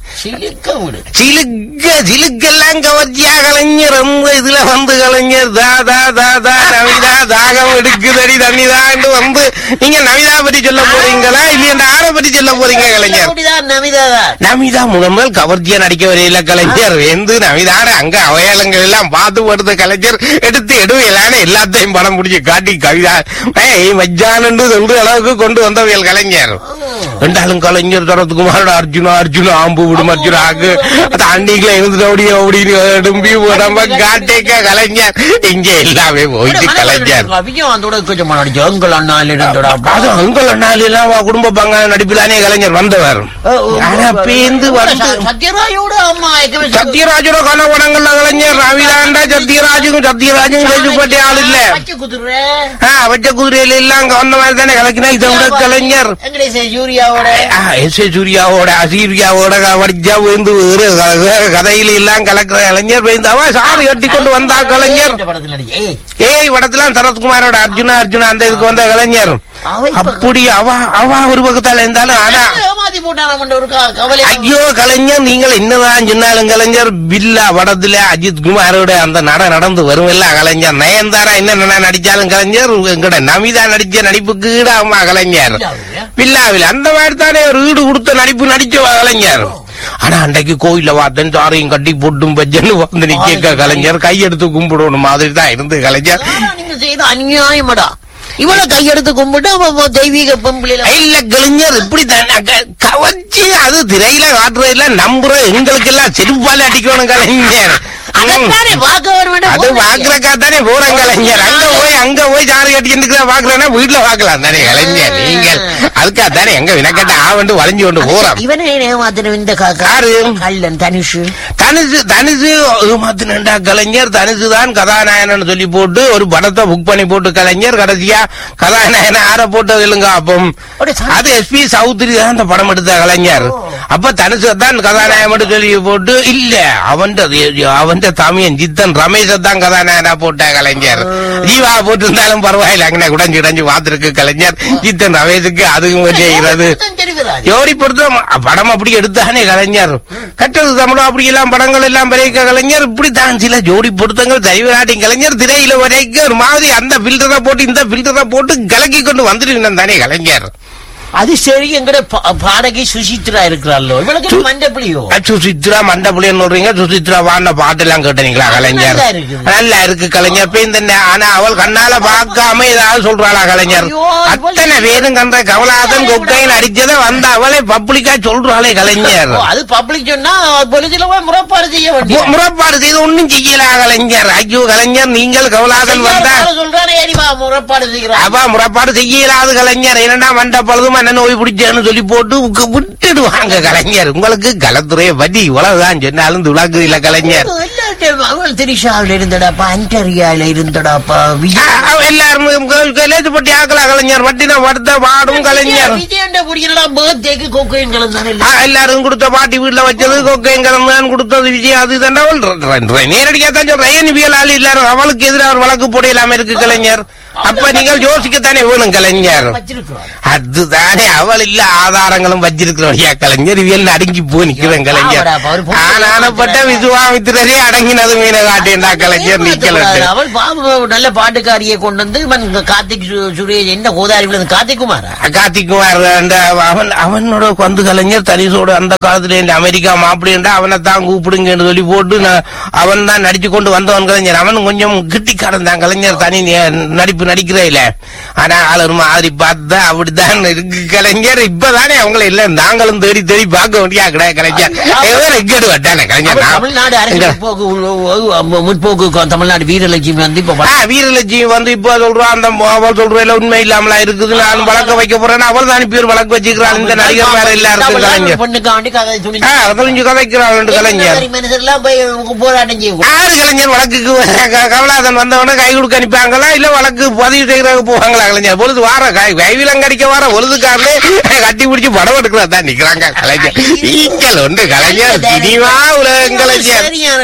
[SPEAKER 1] சிலுக்க விடு
[SPEAKER 2] சிலுக்க சிலுக்கெல்லாம் கவர்ச்சியா கலைஞர் ரொம்ப இதுல வந்து கலைஞர் தா தா தா தா நவிதா தாகம் எடுக்குதடி தண்ணிதான்னு வந்து நீங்க நவிதா பத்தி சொல்ல போறீங்களா இல்லையா ஆரை பத்தி சொல்ல போறீங்க கலைஞர்
[SPEAKER 1] அப்படிதான் நமிதாதான்
[SPEAKER 2] நமிதா முதல் கவர்ச்சியா நடிக்க வரையில கலைஞர் வெந்து நமிதாட அங்க அவயலங்கள் எல்லாம் பார்த்து படுத்த கலைஞர் எடுத்து எடுவையிலான எல்லாத்தையும் படம் பிடிச்சி காட்டி கவிதா ஏய் மஜ்ஜானு சொல்ற அளவுக்கு கொண்டு வந்தவையல் கலைஞர் ரெண்டாலும் கலைஞர் சரத்குமாரோட அர்ஜுனா அர்ஜுனா ஆம்பு விடும் அர்ஜுனா ஆகு தாண்டிக்குள்ள இருந்துட்டு அப்படியே அப்படின்னு எடும்பி உடம்ப காட்டேக்க கலைஞர் இங்க எல்லாமே போயிட்டு கலைஞர்
[SPEAKER 1] அவியும் அதோட கொஞ்சம் நடிச்சு உங்கள் அண்ணால இருந்தோட
[SPEAKER 2] அது அங்கல் நாளிலாம் குடும்ப பங்க நடிப்பிலானே கலைஞர் வந்தவர் ஆனா பேந்து வந்து
[SPEAKER 1] சத்யராயோட அம்மா ஏற்கனவே
[SPEAKER 2] சத்யராஜோட கனவடங்கள்ல கலைஞர் ரவிதாண்டா சத்யராஜுக்கும் சத்யராஜும் கேள்விப்பட்ட ஆள் இல்ல
[SPEAKER 1] பச்சை குதிரை
[SPEAKER 2] ஆ, வச்ச குதிரையில எல்லாம் அங்க வந்த மாதிரி தானே கலக்கினா இதை விட கலைஞர்
[SPEAKER 1] வெங்கடேச யூரியாவோட
[SPEAKER 2] ஆ, எஸ் ஏ சூர்யாவோட அசீரியாவோட வடிச்சா வந்து வேறு க- வேறு கதையில எல்லாம் கலக்கிற கலைஞர் பேந்தாவா சாரி கட்டி கொண்டு வந்தா கலைஞர்
[SPEAKER 1] இந்த படத்துல நடிச்சு ஏய்,
[SPEAKER 2] ஏய் படத்துல சரத்குமாரோட அர்ஜுனா அர்ஜுனா அந்த இதுக்கு வந்த கலைஞர்
[SPEAKER 1] அவ இப்ப
[SPEAKER 2] அப்படி அவ அவ ஒரு பக்கத்தால இருந்தாலும் ஆனா
[SPEAKER 1] ஏமாத்தி போட்டான ஒரு க- கவலை
[SPEAKER 2] ஐயோ கலைஞர் நீங்கள் என்னதான் சொன்னாலும் கலைஞர் பில்லா படத்துல அஜித் குமாரோட அந்த நட நடந்து வருமில்ல கலைஞர் நயன்தாரா என்ன நடிச்சாலும் கலைஞர் எங்கட நமிதா நடிச்ச நடிப்புக்கு ஈடாமா கலைஞர்
[SPEAKER 1] பில்லாவில?
[SPEAKER 2] பில்லாவில் அந்த மாதிரி தானே ஒரு ஈடு கொடுத்த நடிப்பு நடிச்ச கலைஞர் ஆனா அன்றைக்கு கோயில்ல பார்த்தேன் தாரையும் கட்டி போட்டும் பஜ்ஜன்னு வந்து நிக்க கலைஞர் கையெடுத்து கும்பிடணும் மாதிரி தான் இருந்து கலைஞர்
[SPEAKER 1] ஆனா நீங்க செய்த அநியாயமடா இவள கையெடுத்து கும்பிட்டு அவ அவ தெய்வீக பொம்பளையில
[SPEAKER 2] இல்ல கலைஞர் இப்படி கவர்ச்சி அது திரையில காட்டுறதுல நம்புற எங்களுக்கு எல்லாம் செருப்பால அடிக்கணும் கலைஞர் ம்.
[SPEAKER 1] அதைத்தானே பார்க்க வர வேண்டும்
[SPEAKER 2] அது பாக்குறக்கா தானே போறேன் கலைஞர் அங்க போய் அங்க போய் சாரு கட்டி பாக்குறேன்னா வீட்டுல பாக்கலாம் தானே கலைஞர் நீங்கள் அதுக்கா தானே எங்க வினக்கட்ட ஆவண்டு வளைஞ்சு கொண்டு போறோம்
[SPEAKER 1] இவனை ஏமாத்தின இந்த காக்கா
[SPEAKER 2] யாரு?
[SPEAKER 1] கள்ளன் தனுஷு
[SPEAKER 2] தனுசு தனுசு ஏமாத்தினண்டா கலைஞர் தனுசு தான் கதாநாயகன் சொல்லி போட்டு ஒரு படத்தை புக் பண்ணி போட்டு கலைஞர் கடைசியா கதாநாயகன் ஆற போட்டது இல்லைங்க அப்போ
[SPEAKER 1] ஒரு சா-
[SPEAKER 2] அது எஸ்பி சௌத்ரி தான் அந்த படம் எடுத்த கலைஞர் அப்ப தனுசு தான் கதாநாயகன் மட்டும் சொல்லி போட்டு இல்ல அவன் அவன் தமியன் ஜித்தன் ரமேஷ தான் கதாநாயகனா போட்ட கலைஞர் ஜீவா போட்டிருந்தாலும் பரவாயில்ல அங்கே குடஞ்சு குடஞ்சு பார்த்திருக்கு கலைஞர் ஜித்தன் ரமேஷுக்கு அதுவும் செய்கிறது
[SPEAKER 1] தெரிவிக்கிறாரு.
[SPEAKER 2] ஜோடி பொருத்தம் படம் அப்படி எடுத்தானே கலைஞர் கட்டது தமிழ் அப்படி எல்லாம் படங்கள் எல்லாம் வரைக்க கலைஞர் இப்படி தான் சில ஜோடி பொருத்தங்கள் தெய்வநாட்டின் கலைஞர் திரையில வரைக்கும் ஒரு மாதிரி அந்த பில்டரை போட்டு இந்த பில்டரை போட்டு கலக்கி கொண்டு வந்துட்டு தானே கலைஞர்
[SPEAKER 1] அது சரி எங்கட பா- பாடகி சுசித்ரா இருக்கிறாளோ இவளுக்கு மண்டப்பிளியோ
[SPEAKER 2] சுசித்ரா மண்டபுலின்னு சொல்றீங்க சுசித்ரா வாண்ட பாட்டெல்லாம் கேட்டீங்களா கலைஞர்
[SPEAKER 1] நல்லா இருக்குது.
[SPEAKER 2] நல்லா இருக்கு கலைஞர் இப்ப இந்த நே- ஆனா அவள் கண்ணால பார்க்காம ஏதாவது சொல்றாளா கலைஞர்
[SPEAKER 1] ஐயோ, இவள்
[SPEAKER 2] அத்தனை பேரும் கண்ட கமலாதன் கொக்கையில் அடிச்சதை வந்த அவளே பப்ளிக்கா சொல்றாளே கலைஞர்
[SPEAKER 1] ஓ, அது பப்ளிக் சொன்னா பொலிசில போய் முறைப்பாடு செய்ய
[SPEAKER 2] மு-
[SPEAKER 1] வேண்டிய
[SPEAKER 2] முறைப்பாடு செய்து ஒண்ணும் செய்யல கலைஞர் ஐயோ கலைஞர் நீங்கள் கமலாதன் வந்தா
[SPEAKER 1] சொல்றானே ஏடிவா முறைப்பாடு செய்கிறான்
[SPEAKER 2] அவ முறைப்பாடு செய்யலாது கலைஞர் என்னடா மண்ட பழுதும் என்ன நோய் பிடிச்சேன்னு சொல்லி போட்டு உக்க- விட்டுடுவாங்க கலைஞர் உங்களுக்கு கலத்துறைய பத்தி இவ்வளவுதான் சொன்னாலும் துளாக்கு இல்ல கலைஞர்
[SPEAKER 1] அவள் திரிஷாவில் இருந்தடாப்பா அண்டரியால இருந்தடாப்பா
[SPEAKER 2] ஆ,
[SPEAKER 1] விஜய்
[SPEAKER 2] அவ எல்லாரும் லேசுப்பட்டி ஆக்கல கலைஞர் வட்டின படுத்த பாடும் கலைஞர்
[SPEAKER 1] விஜயண்ட குடிக்கிறா பர்த்டேக்கு கொக்கையும் கலந்தானே
[SPEAKER 2] ஆ, எல்லாரும் கொடுத்த பாட்டி வீட்டுல வச்சது கொக்கையும் கலந்தான் கொடுத்தது விஜய் அது தண்டவள் நேரடியா தான் சொல்றேன் ஏன் வியல் ஆள் எல்லாரும் அவளுக்கு எதிராக ஒரு வழக்கு போடையிலாம இருக்கு கலைஞர் அப்ப நீங்கள் யோசிக்கத்தானே வேணும் கலைஞர்
[SPEAKER 1] வச்சிருக்கிறோம்
[SPEAKER 2] அதுதானே அவள் இல்ல ஆதாரங்களும் வச்சிருக்கிறோம் கலைஞர் இவியல் அடங்கி போ நிக்கிறேன் கலைஞர்
[SPEAKER 1] ஆமாடா, அவர் பொண்ணு
[SPEAKER 2] ஆனானப்பட்ட விசுவாமித்திரரே அடங்கினது மீன காட்டேன்டா கலைஞர் நிக்கலட்டு
[SPEAKER 1] அவள் பாபு நல்ல பாட்டுக்காரியை கொண்டு வந்து இவன் கார்த்திக் சு- சுரேஷ் என்ன கோதாரி விழுந்து கார்த்திக் குமாரா
[SPEAKER 2] கார்த்திக்குமார் அந்த அவன் அவனோட வந்து கலைஞர் தனிசோடு அந்த காலத்துல இந்த அமெரிக்கா மாப்பிள்ளைண்டா அவனை தான் கூப்பிடுங்கன்னு சொல்லி போட்டு நான் அவன் தான் நடிச்சு கொண்டு வந்தவன் கலைஞர் அவன் கொஞ்சம் கிட்டிக்காரன் தான் கலைஞர் தனி நே- நடிப்பு நடிக்கிறேல ஆனா ஆள் ஒரு மாதிரி பார்த்தா அப்படித்தான் இருக்கு கலைஞர் இப்பதானே அவங்கள இல்ல நாங்களும் தேடி தேடி பார்க்க வேண்டியா கிடையாது கலைஞர் எவ்வளவு இக்கடு வட்டானே கலைஞர்
[SPEAKER 1] அவள்
[SPEAKER 2] நான்
[SPEAKER 1] தமிழ்நாடு அரசு
[SPEAKER 2] எங்க-
[SPEAKER 1] முற்போக்கு உ- உ- முற்போக்கு கொ- தமிழ்நாடு வீரலட்சுமி வந்து இப்ப
[SPEAKER 2] ஆ, வீரலட்சுமி வந்து இப்ப சொல்றான் அந்த மோ- அவள் சொல்றதுல உண்மை இல்லாமலா இருக்குது நான் வழக்க வைக்க போறேன் அவள் தான் இப்ப வழக்கு வச்சுக்கிறாள் இந்த நடிகர் வேற எல்லாருக்கும் கலைஞர்
[SPEAKER 1] பொண்ணுக்கு வேண்டி கதை
[SPEAKER 2] ஆ,
[SPEAKER 1] துணிஞ்சு
[SPEAKER 2] பதினஞ்சு கதைக்கிறாள் ரெண்டு கலைஞர்
[SPEAKER 1] மனுஷர்லாம் போய் போராட்டம் செய்யும்
[SPEAKER 2] ஆறு கலைஞர் வழக்குக்கு க- கமலாதன் வந்தவன கை கொடுக்க அனுப்பாங்களா இல்ல வழக்கு பதிவு செய்யறதுக்கு போவாங்களா கலைஞர் பொழுது வார கை கைவிலங்கடிக்க வார ஒழுதுக்காரனே கட்டி பிடிச்சு படம் எடுக்கிறதா தான் நிக்கிறாங்க கலைஞர் ஈக்கள் உண்டு கலைஞர் சினிமா உலகம் கலைஞர்
[SPEAKER 1] சரியான டைரக்டர்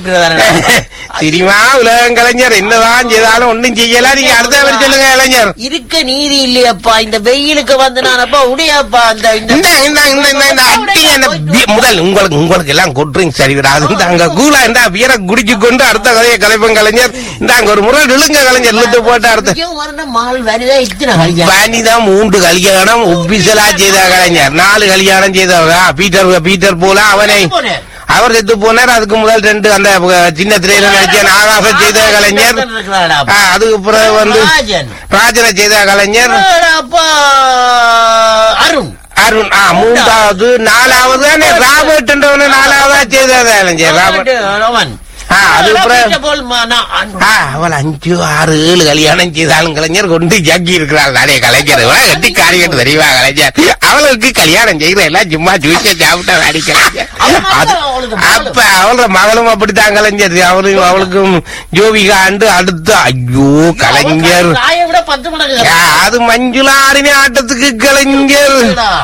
[SPEAKER 1] இருக்கிறதா
[SPEAKER 2] சினிமா உலகம் கலைஞர் என்னதான் செய்தாலும் ஒண்ணும் செய்யல நீங்க அடுத்த வரி சொல்லுங்க கலைஞர்
[SPEAKER 1] இருக்க நீதி இல்லையப்பா இந்த வெயிலுக்கு வந்து நானப்பா உடையாப்பா அந்த இந்த
[SPEAKER 2] இந்த இந்த இந்த இந்த இந்த அட்டிங்க இந்த பி- முதல் உங்களுக்கு உங்களுக்கு எல்லாம் கொட்டுறீங்க சரி விடாது இந்த அங்க கூலா இந்த வீர குடிச்சு கொண்டு அடுத்த கதையை கலைப்பன் கலைஞர் இந்த அங்க ஒரு முறை இழுங்க கலைஞர் இழுத்து போட்டு அடுத்த
[SPEAKER 1] ஐயோ, மரணம் மால் வருதா இத்தனை கல்யாணம்
[SPEAKER 2] வனிதா மூன்று கல்யாணம் ஒபிசலா செய்த கலைஞர் நாலு கல்யாணம் செய்தவங்க பீட்டர் பீட்டர் போல அவனை
[SPEAKER 1] போனேன்.
[SPEAKER 2] அவர் செத்து போனார் அதுக்கு முதல் ரெண்டு அந்த அஹ், சின்ன திரையில நடிச்ச நாகாச செய்த கலைஞர் ஆ, அதுக்கு பிறகு வந்து
[SPEAKER 1] ராஜன்.
[SPEAKER 2] ராஜனை செய்த கலைஞர்
[SPEAKER 1] அப்பா அருண்
[SPEAKER 2] அருண் ஆ மூன்றாவது நாலாவது தானே ராபர்ட் என்றவன நாலாவதா செய்த கலைஞர் ராபர்ட்
[SPEAKER 1] அவன்
[SPEAKER 2] ஆ, அதுக்கு பிறகு
[SPEAKER 1] பீட்டர் போல் மா- நான் அன்-
[SPEAKER 2] ஆ, அவள் அஞ்சு ஆறு ஏழு கல்யாணம் செய்தாலும் கலைஞர் கொண்டு ஜக்கி இருக்கிறாள் நிறைய கலைஞர் இவளை கட்டி காரியட்டு தெரியுமா கலைஞர் அவளுக்கு கல்யாணம் செய்யற எல்லாம் சும்மா ஜூஸ சாப்பிட்ட வாடி கலைஞர் அது- அப்ப அவளோட மகளும் அப்படித்தான் கலைஞர் அவரு அவளுக்கும் ஜோவிகா ஆண்டு அடுத்து ஐயோ கலைஞர்
[SPEAKER 1] தாயை விட பத்து மடங்கு
[SPEAKER 2] ஆ, அது மஞ்சுளாரின ஆட்டத்துக்கு கலைஞர்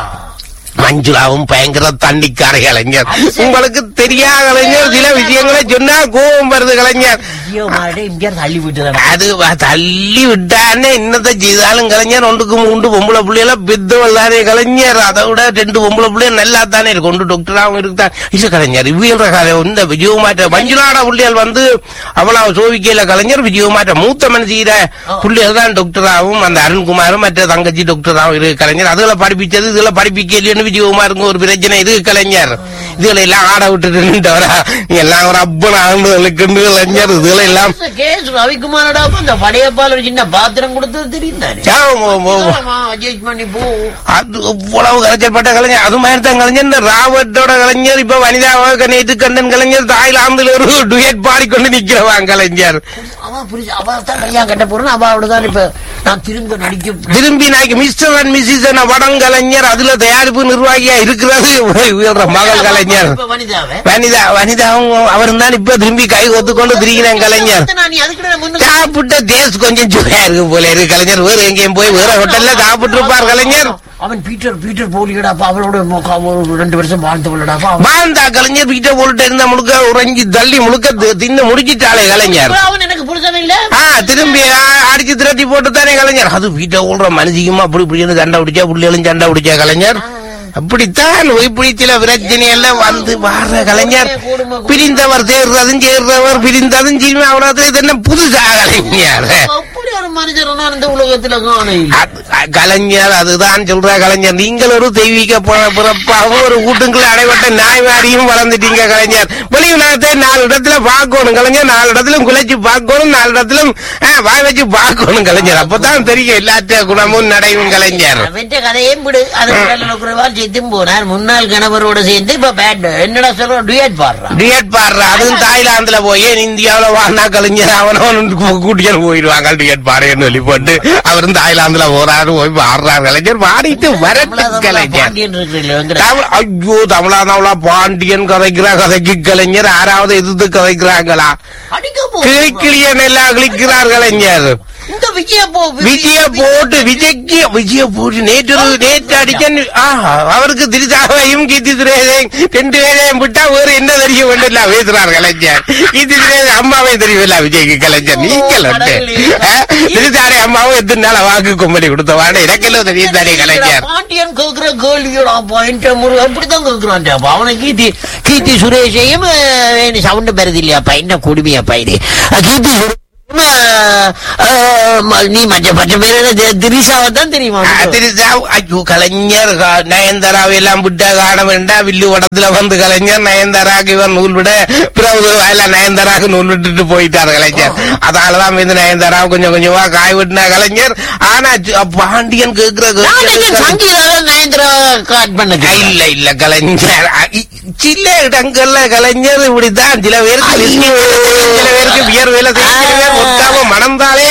[SPEAKER 2] மஞ்சுளாவும் பயங்கர தண்ணிக்கார கலைஞர் உங்களுக்கு தெரியாத கலைஞர் சில விஷயங்களை சொன்னா கோபம் வருது கலைஞர்
[SPEAKER 1] ஐயோ மாடே இங்கே தள்ளி விட்டுதான்
[SPEAKER 2] அது வ- தள்ளி விட்டானே என்னத்தை செய்தாலும் கலைஞர் ஒன்றுக்கு மூன்று பொம்பளை பிள்ளையெல்லாம் பெத்தவள் தானே கலைஞர் அதை விட ரெண்டு பொம்பளை பிள்ளைய நல்லா தானே இருக்கு ஒன்று டாக்டராகவும் இருக்குதான் இல்ல கலைஞர் இவ்வியல் கதை இந்த விஜயகுமார மஞ்சுளாட புள்ளியல் வந்து அவ்வளவு சோவிக்கையில கலைஞர் விஜயகுமார மூத்த மனுஷியில புள்ளியல் தான் டாக்டராகவும் அந்த அருண்குமாரும் மற்ற தங்கச்சி டாக்டராகவும் இருக்கு கலைஞர் அதுல படிப்பிச்சது இதுல படிப்பிக்கலைன்னு விஜயகுமாருக்கு ஒரு பிரச்சனை இருக்கு கலைஞர் இதுல எல்லாம் ஆட விட்டுட்டு நின்றவரா எல்லாம் ஒரு அப்பன் ஆண்டுகளுக்கு கலைஞர் இதுல எல்லாம்
[SPEAKER 1] கேஸ் ரவிக்குமாரடா அந்த படையப்பால் ஒரு சின்ன பாத்திரம் கொடுத்தது தெரியும் தானே
[SPEAKER 2] ஆமா, ஆமா, ஆமா.
[SPEAKER 1] அட்ஜஸ்ட் பண்ணி போ
[SPEAKER 2] அது இவ்வளவு கலைஞர்பட்ட கலைஞர் அது மாதிரி தான் கலைஞர் இந்த ராபர்ட்டோட கலைஞர் இப்ப வனிதாவாக நேற்று கண்டன் கலைஞர் தாய்லாந்துல ஒரு டுயட் பாடிக்கொண்டு நிக்கிறவான் கலைஞர்
[SPEAKER 1] அவ புரிஞ்சு அவ தான் கல்யாணம் கட்ட போறேன் அவ அவளதான் இப்ப நான் திரும்ப நடிக்கும்
[SPEAKER 2] திரும்பி நாய்க்கு மிஸ்டர் அண்ட் மிஸ்ஸஸ் என படம் கலைஞர் அதுல தயாரிப்பு நிர்வாகியா இருக்கிறது இவர மகள் கலைஞர்
[SPEAKER 1] இப்ப வனிதாவே
[SPEAKER 2] வனிதா வனிதாவும் அவரும் தான் இப்ப திரும்பி கை ஒத்துக்கொண்டு திரிகிறேன் கலைஞர்
[SPEAKER 1] நான் நீ அதுக்கு நான் முன்ன
[SPEAKER 2] சாப்பிட்ட டேஸ்ட் கொஞ்சம் சுவையா இருக்கு போல இருக்கு கலைஞர் வேற எங்கேயும் போய் வேற ஹோட்டல்ல சாப்பிட்டு இருப்பார் கலைஞர்
[SPEAKER 1] அவன் பீட்டர் பீட்டர் போலியடாப்பா அவளோட மொக்க- ஒரு ரெண்டு வருஷம் வாழ்ந்தவளடாப்பா
[SPEAKER 2] வாழ்ந்தா கலைஞர் வீட்டை போட்டு இருந்த முழுக்க உறைஞ்சி தள்ளி முழுக்க தி- தின்னு முடிச்சிட்டாளே கலைஞர்
[SPEAKER 1] அவன் எனக்கு புருஷன் இல்ல
[SPEAKER 2] ஆ திரும்பி ஆ, அடிச்சு திரட்டி போட்டு தானே கலைஞர் அது வீட்டை ஓடுற மனுஷிக்குமா அப்படி இப்படின்னு சண்டை பிடிச்சா புள்ளிகளும் சண்டை பிடிச்சா கலைஞர் அப்படித்தான் இப்படி சில பிரச்சனை எல்லாம் வந்து வார கலைஞர் பிரிந்தவர் சேர்றதும் சேர்றவர் பிரிந்ததும் சினிமா அவ்வளவு இது என்ன புதுசா கலைஞர்
[SPEAKER 1] அப்படி ஒரு மனுஷன் நான் இந்த உலகத்துல காண
[SPEAKER 2] அது- அ- கலைஞர் அதுதான் சொல்ற கலைஞர் நீங்கள் ஒரு தெய்வீக ப- பிறப்பாக ஒரு வீட்டுக்குள்ள அடைபட்ட நாய் மாதிரியும் வளர்ந்துட்டீங்க கலைஞர் வெளியுலகத்தை நாலு இடத்துல பார்க்கணும் கலைஞர் நாலு இடத்துல குலைச்சு பார்க்கணும் நாலு இடத்துல ஆ, வாய் வச்சு பார்க்கணும் கலைஞர் அப்பதான் தெரியும் எல்லாத்த குணமும் நடையும் கலைஞர்
[SPEAKER 1] அவற்ற கதையும் விடு அது கடல்ல குறைவால் செத்தும் போனார் முன்னாள் கணவரோட சேர்ந்து இப்ப பேட் என்னடா சொல்ற டுயட் பாடுறான்
[SPEAKER 2] டியட் பாடுற அதுவும் தாய்லாந்துல போய் ஏன் இந்தியாவுல வாழ்னா கலைஞர் அவனவன் கூட்டியர் போயிடுவாங்க டியட் பாடுன்னு சொல்லி போட்டு அவரும் தாய்லாந்துல போறாரு போய் பாடுறாரு கலைஞர் பாடிட்டு வரட்டு கலைஞர்
[SPEAKER 1] பாண்டியன் இருக்கிற
[SPEAKER 2] தமிழ் ஐயோ தமிழா தமிழா பாண்டியன் கதைக்கிறா கதைக்கு கலைஞர் யாராவது எதிர்த்து கதைக்கிறாங்களா
[SPEAKER 1] அடிக்க போ
[SPEAKER 2] கிளிக்கிளியன் எல்லாம் கிளிக்கிறார் கலைஞர்
[SPEAKER 1] இந்த விஜய போ
[SPEAKER 2] விஜய போட்டு விஜய்க்கு விஜய போட்டு நேற்று நேற்று அடிக்க அவருக்கு திருச்சாவையும் கீர்த்தி சுரேஷையும் ரெண்டு பேரையும் விட்டா வேறு என்ன தெரிய வேண்டும் இல்ல பேசுறார் கலைஞர் கீர்த்தி சுரேஷ் அம்மாவே தெரியவில்ல விஜய்க்கு கலைஞர் நீங்கள் வந்து திருச்சாரை அம்மாவும் எத்தனை நாள் வாக்கு கும்பலி கொடுத்தவான எனக்கெல்லாம் தெரியும் தானே கலைஞர்
[SPEAKER 1] பாண்டியன் கேக்குற கேள்வியோட பாயிண்ட் முருகன் அப்படித்தான் கேக்குறான் அவனை கீர்த்தி கீர்த்தி சுரேஷையும் சவுண்ட் பெறுது இல்லையாப்பா என்ன கொடுமையாப்பா இது அஹ், கீர்த்தி சுரேஷும், அஹ், அஹ், ம- நீ மற்ற மற்ற பேர் திரிஷாவை தான் தெரியுமா உனக்கு?
[SPEAKER 2] திருச்சா ஐயோ கலைஞர் கா- நயன்தாராவை எல்லாம் விட்ட காண வேண்டாம் வில்லு படத்துல வந்து கலைஞர் நயன்தாராக்கு இவன் நூல் விட பிறகு எல்லாம் நயன்தாராக்கு நூல் விட்டுட்டு போயிட்டார் கலைஞர் அதனாலதான் வந்து நயன்தாரா கொஞ்சம் கொஞ்சமா காய் விட்டுனா கலைஞர் ஆனா ஜ- பாண்டியன் கேக்குற
[SPEAKER 1] நான்
[SPEAKER 2] கேள்வி
[SPEAKER 1] நினைக்கிறேன் சங்கீதாவை நயன்தாரா காட் பண்ணது
[SPEAKER 2] இல்ல இல்ல கலைஞர் அ- இ- சில இடங்கள்ல கலைஞர் இப்படித்தான் சில பேருக்கு
[SPEAKER 1] ஐயோ.
[SPEAKER 2] சில பேருக்கு வியர் வேலை செய்யும் சில பேர் ஒட்டாம மணந்தாலே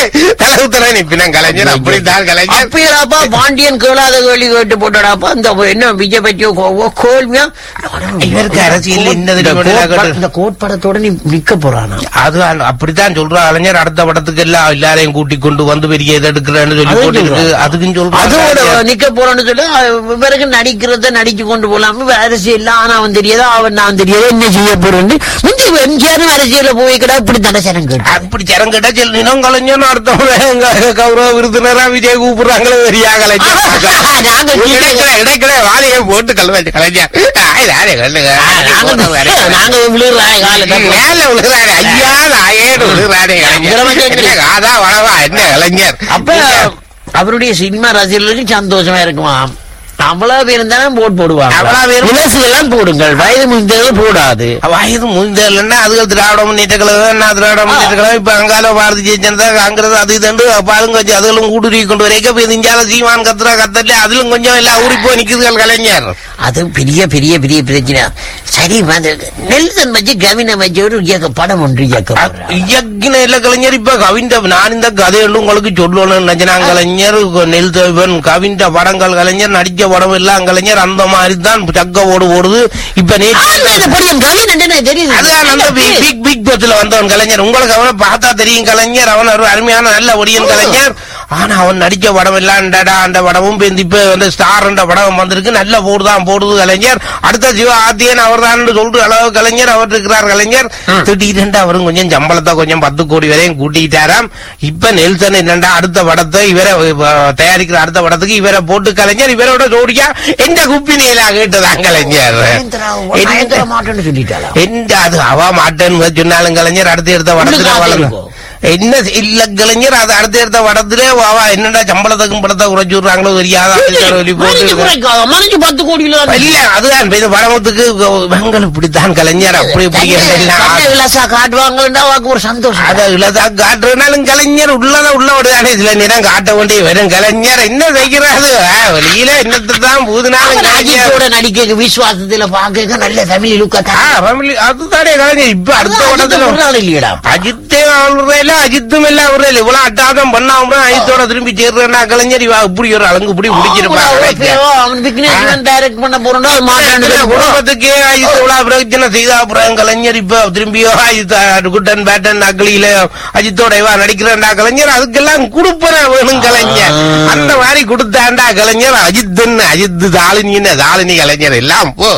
[SPEAKER 2] அளவுத்துல நிப்பின கலைஞர் அப்படித்தான் கலைஞர்
[SPEAKER 1] அப்பா பாண்டியன் கேளாத கேள்வி கேட்டு போட்டாடாப்பா இந்த என்ன விஜய் பற்றியோ கோல்மியா
[SPEAKER 2] இவருக்கு அரசியல்ல என்ன
[SPEAKER 1] இந்த
[SPEAKER 2] தெரியுமா
[SPEAKER 1] கோட்பா-
[SPEAKER 2] கேட்டு-
[SPEAKER 1] இந்த கோட்படத்தோட நீ நிக்க போறானா
[SPEAKER 2] அது அந்த- அப்படித்தான் சொல்ற கலைஞர் அடுத்த படத்துக்கு எல்லாம் எல்லாரையும் கூட்டிக் கொண்டு வந்து பெரிய இதை எடுக்கிறேன்னு சொல்லி
[SPEAKER 1] அதுவும்
[SPEAKER 2] போட்டுருக்கு
[SPEAKER 1] சொல்றாங்க.
[SPEAKER 2] அதுக்கும்
[SPEAKER 1] அதோட
[SPEAKER 2] சொல்றாங்க
[SPEAKER 1] நிக்க போறோம்னு சொல்லி அஹ், பிறகு நடிக்கிறத நடிச்சு கொண்டு போலாம அரசியல் ஆனா அவன் தெரியாதா அவன் நான் தெரியாத என்ன செய்ய போறேன்னு முந்தி எம்ஜிஆரும் அரசியல போய்க்கடா இப்படி தண்டசனம் கேட்டு
[SPEAKER 2] அப்படி சரம் கேட்டா சொல்லி இன்னும் கலைஞர் அடுத்த முறை எங்க கௌரவ விருதுனரா விஜய் கூப்பிடுறாங்களே பெரியா கலைஞர்
[SPEAKER 1] நாங்க
[SPEAKER 2] இடைக்கிட இடைக்கிட வாழையை போட்டு கல்வெட்டு கலைஞர் ஆய், நானே கல்லுங்க.
[SPEAKER 1] நாங்க நாங்க விழுறாங்க காலத்தை
[SPEAKER 2] மேல விழுகிறாரு ஐயா நாயேடு விழுகிறாரே கலைஞர் என்ன காதா வளவா என்ன கலைஞர்
[SPEAKER 1] அப்ப அவருடைய சினிமா ரசிகர்களுக்கு சந்தோஷமா இருக்குமா அவ்வளவு பேர் இருந்தாலும் போட் போடுவாங்க
[SPEAKER 2] அவ்வளவு பேரும்
[SPEAKER 1] இலசுகள்லாம் போடுங்கள் வயது முடிந்தது போடாது
[SPEAKER 2] வயது முடிந்ததுன்னா அதுகள் திராவிட முன்னேற்ற கழகம் நான் திராவிட முன்னேற்ற கழகம் இப்ப அங்கால பாரதிய ஜனதா காங்கிரஸ் அது இதுண்டு பாலும் கொஞ்சம் அதுகளும் கூட்டுரி கொண்டு வரைக்கும் இப்ப இந்தியால சீமான் கத்துறா கத்தல அதிலும் கொஞ்சம் எல்லாம் ஊறி போய் நிக்குதுகள் கலைஞர்
[SPEAKER 1] அது பெரிய பெரிய பெரிய பிரச்சனை சரி வந்து நெல்சன் வச்சு கவினை வச்சு ஒரு இயக்க படம் ஒன்று இயக்க போறாங்க.
[SPEAKER 2] இயக்கின இல்ல கலைஞர் இப்ப கவிந்த நான் இந்த கதையெல்லாம் உங்களுக்கு சொல்லணும்னு நினைச்சேன் கலைஞர் நெல் தேவன் கவிந்த படங்கள் கலைஞர் நடிச்ச படம் எல்லாம் கலைஞர் அந்த மாதிரி தான் சக்க ஓடு ஓடுது இப்ப
[SPEAKER 1] ஆமா,
[SPEAKER 2] நேற்று
[SPEAKER 1] இந்த பொடியன் கவின் என்னன்னு தெரியுது
[SPEAKER 2] அதான் அந்த பிக் பிக் பிக் பஸ்ல வந்தவன் கலைஞர் உங்களுக்கு அவனை பார்த்தா தெரியும் கலைஞர் அவன் ஒரு அருமையான நல்ல ஒடியன் கலைஞர் ஆனா அவன் நடிச்ச படம் எல்லாம் டடா அந்த படமும் இப்ப இந்த இப்ப வந்து ஸ்டார் என்ற படம் வந்திருக்கு நல்ல போடுதான் போடுது கலைஞர் அடுத்த சிவ ஆத்தியன் அவர் தான் சொல்ற அளவு கலைஞர் அவர் இருக்கிறார் கலைஞர் திடீரென்று அவரும் கொஞ்சம் சம்பளத்தை கொஞ்சம் பத்து கோடி வரையும் கூட்டிட்டாராம் இப்ப நெல்சன் என்னண்டா அடுத்த படத்தை இவரை அஹ், தயாரிக்கிற அடுத்த படத்துக்கு இவரை போட்டு கலைஞர் இவரோட ஜோடியா எந்த குப்பினியில கேட்டுதான் கலைஞர்
[SPEAKER 1] பயங்கர மாட்டேன்னு சொல்லிட்டாளா
[SPEAKER 2] எந்த அது அவ மாட்டேன்னு சொன்னாலும் கலைஞர் அடுத்த எடுத்த வடத்துல
[SPEAKER 1] இன்னும்
[SPEAKER 2] வளர்ந்து
[SPEAKER 1] காத்திருப்போம்.
[SPEAKER 2] என்ன இல்ல கலைஞர் அது அடுத்த எடுத்த வடத்துல அவ என்னடா சம்பளத்துக்கும் படத்தை குறைச்சு விடுறாங்களோ தெரியாத ஆளுக்கார சொல்லி
[SPEAKER 1] மறைஞ்சு
[SPEAKER 2] போட்டு
[SPEAKER 1] குறைக்காத, மறைஞ்சு பத்து கோடியில தான்
[SPEAKER 2] இல்ல அதுதான் இப்ப இந்த படத்துக்கு இவங்கள் இப்படித்தான் கலைஞர் அப்படி இப்படி எல்லாம்
[SPEAKER 1] தன்னை விலாசா காட்டுவாங்கன்னா அவருக்கு ஒரு சந்தோஷம்
[SPEAKER 2] அத இலதா காட்டுறதுனாலும் கலைஞர் உள்ளத உள்ள விடுதானே சில நேரம் காட்ட வேண்டிய வெறும் கலைஞர் என்ன செய்கிறாரு ஆ, வெளியில என்னத்தை தான் பூதுனாலும்
[SPEAKER 1] அவன்
[SPEAKER 2] கலைஞர்
[SPEAKER 1] அஜித்தோட நடிக்க விசுவாசத்துல பாக்க நல்ல ஃபேமிலி லுக்கா
[SPEAKER 2] ஆ, family- அதுதானே கலைஞர் இப்ப அடுத்த படத்துல
[SPEAKER 1] இல்லையடா
[SPEAKER 2] அஜித்தே அவருல அஜித்தும் இல்ல அவருல இவ்வளவு அட்டாதம் பண்ணாம அஜித்தோட திரும்பி சேர்றா கலைஞர் இவ இப்படி ஒரு அலங்கு இப்படி முடிச்சிருப்பாங்க
[SPEAKER 1] அவன் விக்னேஷ் டைரக்ட் பண்ண போறோம்னா அது மாட்டான்னு
[SPEAKER 2] குடும்பத்துக்கே அஜித் இவ்வளவு பிரச்சனை செய்தா அப்புறம் கலைஞர் இப்ப திரும்பியோ அஜித் குட்டன் பேட்டன் அக்லியில அஜித்தோட இவா நடிக்கிறா கலைஞர் அதுக்கெல்லாம் கொடுப்பன வேணும் கலைஞர்
[SPEAKER 1] ஆ.
[SPEAKER 2] அந்த மாதிரி கொடுத்தாண்டா கலைஞர் அஜித்துன்னு அஜித் தாளினின்னு தாளினி கலைஞர் எல்லாம் போ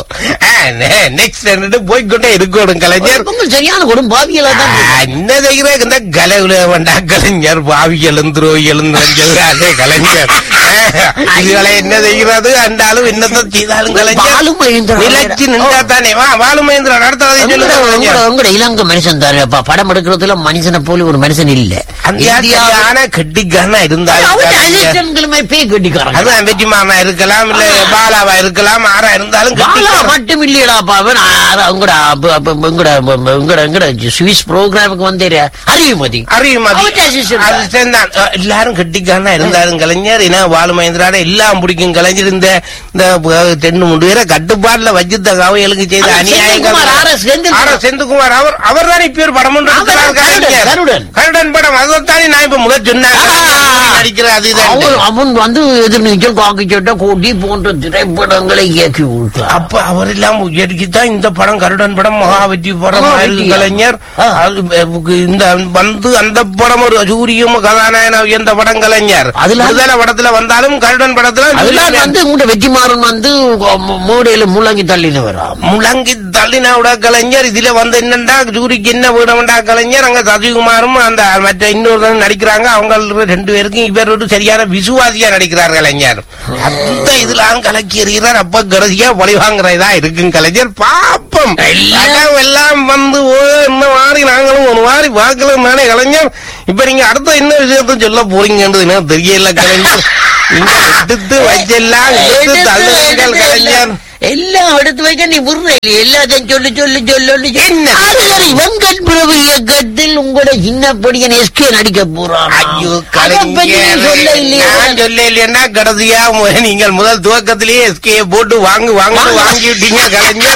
[SPEAKER 2] நெக்ஸ்ட் போய்கொண்டே இருக்கணும் கலைஞர்
[SPEAKER 1] உங்கள் சரியான குடும்பம் பாவியலா தான் இருக்கு.
[SPEAKER 2] என்ன செய்கிற இந்த கலைவுல வேண்டா கலைஞர் பாவி எழுந்துரோ எழுந்துறாங்க கலைஞர் இதுகளை என்ன செய்கிறது அண்டாலும் என்னத்தை செய்தாலும் கலைஞர்
[SPEAKER 1] பாலு மகேந்திரன்
[SPEAKER 2] நிலைச்சு நின்றா தானே வா பாலு மகேந்திரன் அடுத்ததை
[SPEAKER 1] உங்களோட-
[SPEAKER 2] சொல்லுங்க
[SPEAKER 1] உங்களோட-
[SPEAKER 2] கலைஞர்
[SPEAKER 1] உங்களோட இளங்க மனுஷன் தானே அப்பா. படம் எடுக்கிறதுல மனுஷனை போல ஒரு மனுஷன் இல்ல
[SPEAKER 2] அந்த
[SPEAKER 1] இந்தியா
[SPEAKER 2] சரியான கெட்டிக்காரனா இருந்தாலும் கலைஞர்.
[SPEAKER 1] அஜித்தன்களுமே பேய் கட்டிக்காரன்
[SPEAKER 2] அதுதான் வெற்றிமாமா இருக்கலாம் இல்ல பாலாவா இருக்கலாம் ஆறா இருந்தாலும்
[SPEAKER 1] பாலா
[SPEAKER 2] கெட்டிக்காரன்.
[SPEAKER 1] மட்டும் இல்லையடாப்பா அவன் ஆ- உங்களோட அப்ப- அப்ப உங்களோட உங்களோட உங்களோட சுவிஸ் ப்ரோக்ராமுக்கு வந்தேரு அறிவுமதி
[SPEAKER 2] அறிவுமதி
[SPEAKER 1] அவன் assistant தான்.
[SPEAKER 2] assistant தான். அஹ் எல்லாரும் கெட்டிக்காரனா இருந்தாலும் கலைஞர் ஏன்னா பாலு மகேந்திராட எல்லாம் பிடிக்கும் கலைஞர் இந்த இந்த அஹ், தென்னு மூன்று பேரை கட்டுப்பாட்டுல வச்சிருந்த கவைகளுக்கு செய்த
[SPEAKER 1] அவர்
[SPEAKER 2] அநியாயங்கள்
[SPEAKER 1] Senthilkumar, R S Senthilkumar.
[SPEAKER 2] R S Senthilkumar அவர் அவர் தான் இப்ப ஒரு படம் ஒன்று
[SPEAKER 1] அவர்
[SPEAKER 2] எடுக்கிறார்
[SPEAKER 1] கருடன்,
[SPEAKER 2] கலைஞர்.
[SPEAKER 1] கருடன்.
[SPEAKER 2] கருடன் படம் அதைத்தானே நான் இப்ப முதல் சொன்னேன்
[SPEAKER 1] ஆ.
[SPEAKER 2] நடிக்கிற அது இது
[SPEAKER 1] அவன் அவன் வந்து எதிர்நீச்சல் காக்கி சட்டை கோட்டி போன்ற திரைப்படங்களை இயக்கி விட்டான்
[SPEAKER 2] அப்ப அவர் எல்லாம் தான் இந்த படம் கருடன் படம் மகா வெற்றி படம்
[SPEAKER 1] மகா
[SPEAKER 2] ஆயிருக்கு
[SPEAKER 1] வெற்றியா?
[SPEAKER 2] கலைஞர்
[SPEAKER 1] ஆ.
[SPEAKER 2] அது, அஹ், இந்த வந்து அந்த படம் ஒரு சூரியம் கதாநாயகன் உயர்ந்த படம் கலைஞர்
[SPEAKER 1] அதுல-
[SPEAKER 2] விடுதலை படத்துல வந்தாலும் கருடன் படத்துல
[SPEAKER 1] அதெல்லாம் வந்து உங்க வெற்றிமாறன் வந்து மூடையில முழங்கி தள்ளின்னு வரான்
[SPEAKER 2] முழங்கி தள்ளினாவிட கலைஞர் இதுல வந்து என்னண்டா ஜூரிக்கு என்ன வேணும்டா கலைஞர் அங்க சசிகுமாரும் அந்த மற்ற இன்னொரு நடிக்கிறாங்க அவங்க ரெண்டு பேருக்கும் இவர் ஒரு சரியான விசுவாசியா நடிக்கிறார் கலைஞர் அந்த இதுல கலக்கி எறிகிறார் அப்ப கடைசியா பழி வாங்குறதா இருக்கும் கலைஞர் பாப்பம் எல்லாம் எல்லாம் வந்து ஓ இந்த மாதிரி நாங்களும் ஒரு மாதிரி பார்க்கலாம் நானே கலைஞர் இப்ப நீங்க அடுத்த என்ன விஷயத்த சொல்ல போறீங்கன்றது எனக்கு தெரியல கலைஞர் நீங்க எடுத்து வச்செல்லாம் எடுத்து தள்ளுங்கள் கலைஞர்
[SPEAKER 1] எல்லாம் எடுத்து வைக்க நீ விடுற இல்லையே எல்லாத்தையும் சொல்லி சொல்லி சொல்லி சொல்லி
[SPEAKER 2] என்ன?
[SPEAKER 1] அது சரி வெங்கட் பிரபு இயக்கத்தில் உங்களோட சின்னப்படியன் எஸ்கே நடிக்க போறான்
[SPEAKER 2] ஐயோ
[SPEAKER 1] அதை பத்தி நீ சொல்ல
[SPEAKER 2] கலைஞர்
[SPEAKER 1] இல்லையே
[SPEAKER 2] நான் சொல்ல இல்லையா கடைசியா மு- நீங்கள் முதல் துவக்கத்திலேயே எஸ்கே போட்டு வாங்கு வாங்க வாங்கி விட்டீங்க கலைஞர்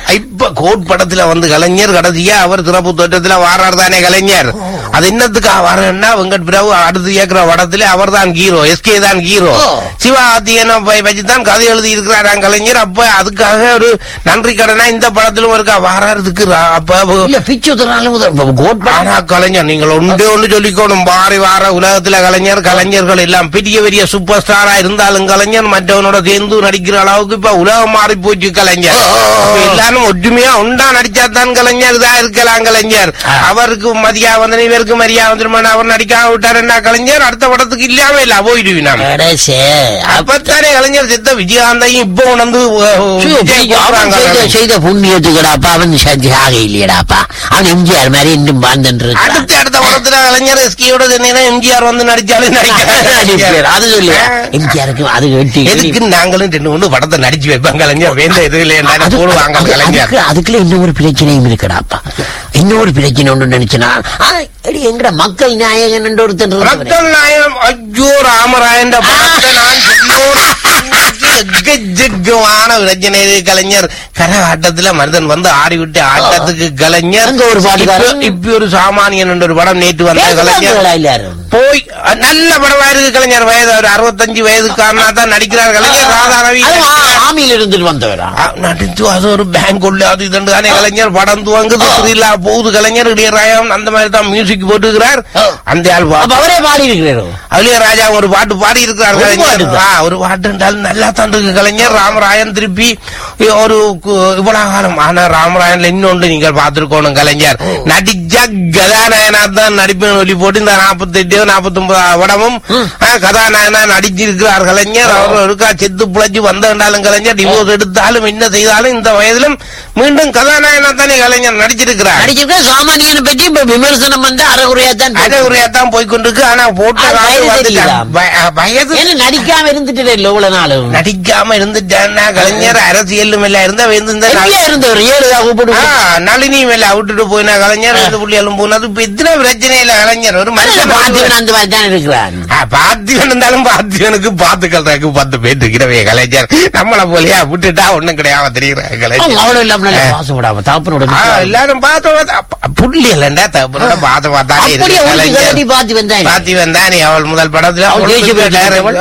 [SPEAKER 2] இப்ப கோட் படத்துல வந்து கலைஞர் கடைசியா அவர் சிறப்பு தோற்றத்துல வாரார் தானே கலைஞர் அது என்னத்துக்கு வாரன்னா வெங்கட் பிரபு அடுத்து இயக்குற படத்துல அவர் தான் ஹீரோ எஸ்கே தான் ஹீரோ
[SPEAKER 1] ஓ.
[SPEAKER 2] சிவாத்தியனை வச்சுதான் கதை எழுதி இருக்கிறாராம் கலைஞர் அப்ப அதுக்காக ஒரு நன்றி கடனா இந்த படத்திலும் இருக்கா வாரதுக்கு அப்ப
[SPEAKER 1] இல்ல பிச்சு தராலும் கோட்
[SPEAKER 2] ஆனா கலைஞர் நீங்கள் ஒன்றே ஒன்று சொல்லிக்கணும் மாறி வார உலகத்துல கலைஞர் கலைஞர்கள் எல்லாம் பெரிய பெரிய சூப்பர் ஸ்டாரா இருந்தாலும் கலைஞர் மற்றவனோட சேர்ந்து நடிக்கிற அளவுக்கு இப்ப உலகம் மாறி போச்சு கலைஞர்
[SPEAKER 1] ஓ, ஓ, ஓ.
[SPEAKER 2] அப்ப எல்லாரும் ஒற்றுமையா ஒன்றா நடிச்சாதான் கலைஞர் இதா இருக்கலாம் கலைஞர்
[SPEAKER 1] ஆ.
[SPEAKER 2] அவருக்கு மதியா வந்து இவருக்கு மரியா வந்துருமான அவர் நடிக்காம விட்டாருன்னா கலைஞர் அடுத்த படத்துக்கு இல்லாம இல்ல போயிடுவி நாம
[SPEAKER 1] கடைசே
[SPEAKER 2] அப்பத்தானே கலைஞர் செத்த விஜயகாந்தையும் இப்ப உணர்ந்து விஜய்
[SPEAKER 1] அவன்
[SPEAKER 2] கூப்பிடுறாங்க
[SPEAKER 1] செய்த செய்த புண்ணியத்துக்குடாப்பா அவன் சஜாக இல்லையடாப்பா அவன் எம்ஜிஆர் மாதிரி இன்னும் வாழ்ந்துட்டு
[SPEAKER 2] அடுத்த அடுத்த படத்துல கலைஞர் எஸ்கியோட சொன்னீங்கன்னா எம்ஜிஆர் வந்து நடிச்சாலும் நடிக்கிறார்
[SPEAKER 1] அது சொல்லு எம்ஜிஆருக்கு அது வெட்டி
[SPEAKER 2] எதுக்கு நாங்களும் ரெண்டு மூணு படத்தை நடிச்சு வைப்பாங்க கலைஞர் வேந்த இது இல்லையா போடுவாங்க
[SPEAKER 1] அது-
[SPEAKER 2] கலைஞர்
[SPEAKER 1] அதுக்கு- அதுக்குள்ள இன்னொரு பிரச்சனையும் இருக்குடாப்பா இன்னொரு பிரச்சனை ஒன்று நினைச்சுனா எங்கட மக்கள் நாயகன் என்று ஒருத்தன் இருந்தவனே.
[SPEAKER 2] மக்கள் நாயம் ஐயோ ராமராயன் படத்தை நான் சொல்லோடு எக்கச்சக்கமான பிரச்சனை இது கலைஞர் கரகாட்டத்துல மருதன் வந்து ஆடி விட்டு ஆட்டத்துக்கு கலைஞர்
[SPEAKER 1] அங்க ஒரு பாட்டுக்காரன்.
[SPEAKER 2] இப்ப- இப்ப ஒரு சாமானியன் என்ற ஒரு படம் நேற்று வந்த கலைஞர்
[SPEAKER 1] பேசுறாங்களா எல்லாரும்
[SPEAKER 2] போய் அஹ், நல்ல படமா இருக்கு கலைஞர் வயது ஒரு அறுபத்தஞ்சு வயதுக்காரனா தான் நடிக்கிறார் கலைஞர் ராதா ரவி
[SPEAKER 1] அது ஆ- ஆமியில இருந்துட்டு வந்தவரா
[SPEAKER 2] அஹ், நடிச்சு அது ஒரு பேங்க் உள்ள அது இதுன்னு தானே கலைஞர் படம் துவங்குது திருவிழா போகுது கலைஞர் இளையராஜா அந்த மாதிரி தான் மியூசிக் போட்டுக்கிறார்
[SPEAKER 1] ஆ.
[SPEAKER 2] அந்த ஆள்
[SPEAKER 1] அப்ப அவரே பாடி இருக்கிறாரோ
[SPEAKER 2] அதுலயே ராஜா ஒரு பாட்டு பாடி இருக்கிறார்
[SPEAKER 1] ஒரு
[SPEAKER 2] கலைஞர்
[SPEAKER 1] பாட்டு
[SPEAKER 2] ஆ, ஒரு பாட்டு என்றால் நல்லா தான் இருக்கு கலைஞர் ராமராயன் திருப்பி ஒரு கு- இவ்வளவு காலம் ஆனா ராமராயன்ல இன்னொன்று நீங்கள் பார்த்திருக்கணும் கலைஞர் நடிச்சா கதாநாயகனா தான் நடிப்பேன் சொல்லி போட்டு இந்த நாற்பத்தி எட்டு நாற்பத்தி ஒன்பது படமும் ஆ, கதாநாயகனா நடிச்சிருக்கிறார் கலைஞர் அவர் இருக்கா செத்து புழைச்சு வந்தாலும் கலைஞர் டிவோர்ஸ் எடுத்தாலும் என்ன செய்தாலும் இந்த வயதிலும் மீண்டும் கதாநாயகனா தானே கலைஞர் நடிச்சிருக்கிறார்
[SPEAKER 1] நடிச்சிருக்க சாமானியனை பற்றி இப்ப விமர்சனம் வந்து அறகுறையா தான்
[SPEAKER 2] அரைகுறையா தான் போய் கொண்டிருக்கு ஆனா போட்ட
[SPEAKER 1] அது
[SPEAKER 2] காலம்
[SPEAKER 1] வயது
[SPEAKER 2] வந்துட்டான்.
[SPEAKER 1] தெரியல.
[SPEAKER 2] வய- வயது
[SPEAKER 1] ஏன்னா நடிக்காம இருந்துட்டு இல்ல இவ்வளவு நாளும்
[SPEAKER 2] நடிக்காம இருந்துட்டான்னா கலைஞர் அரசியலும் இல்ல இருந்தா வந்து இந்த நா-
[SPEAKER 1] எங்கேயா இருந்தவர் ஏழுதா
[SPEAKER 2] ஆ,
[SPEAKER 1] கூப்பிடு
[SPEAKER 2] நளினியும் இல்ல விட்டுட்டு போயினா கலைஞர் இந்த புள்ளியலும் போனது இப்ப இத்தனை பிரச்சனை இல்ல கலைஞர் ஒரு மனுஷன்
[SPEAKER 1] பாத்திவன் அந்த மாதிரி தான் இருக்கிறான்
[SPEAKER 2] ஆ, பார்த்திபன் இருந்தாலும் பார்த்திபனுக்கு பார்த்துக்கிறதுக்கு பத்து பேர் இருக்கிறவே கலைஞர் நம்மள போலியா விட்டுட்டா ஒண்ணும் கிடையாம தெரியுற கலைஞர்
[SPEAKER 1] அவ்வளவு இல்லாம நல்ல பாசப்படாம தாப்பனோட
[SPEAKER 2] ஆ, எல்லாரும் பார்த்து புள்ளி இல்லண்டா தப்புனோட பார்த்து பார்த்தாலே
[SPEAKER 1] அப்படியே
[SPEAKER 2] இருக்கு
[SPEAKER 1] ஒரு
[SPEAKER 2] கலைஞர்
[SPEAKER 1] கலடி பாத்தி வந்தேன்
[SPEAKER 2] பார்த்திபன் தானே அவள் முதல் படத்துல
[SPEAKER 1] அவள் தேசிய விருது
[SPEAKER 2] டைரக்டர்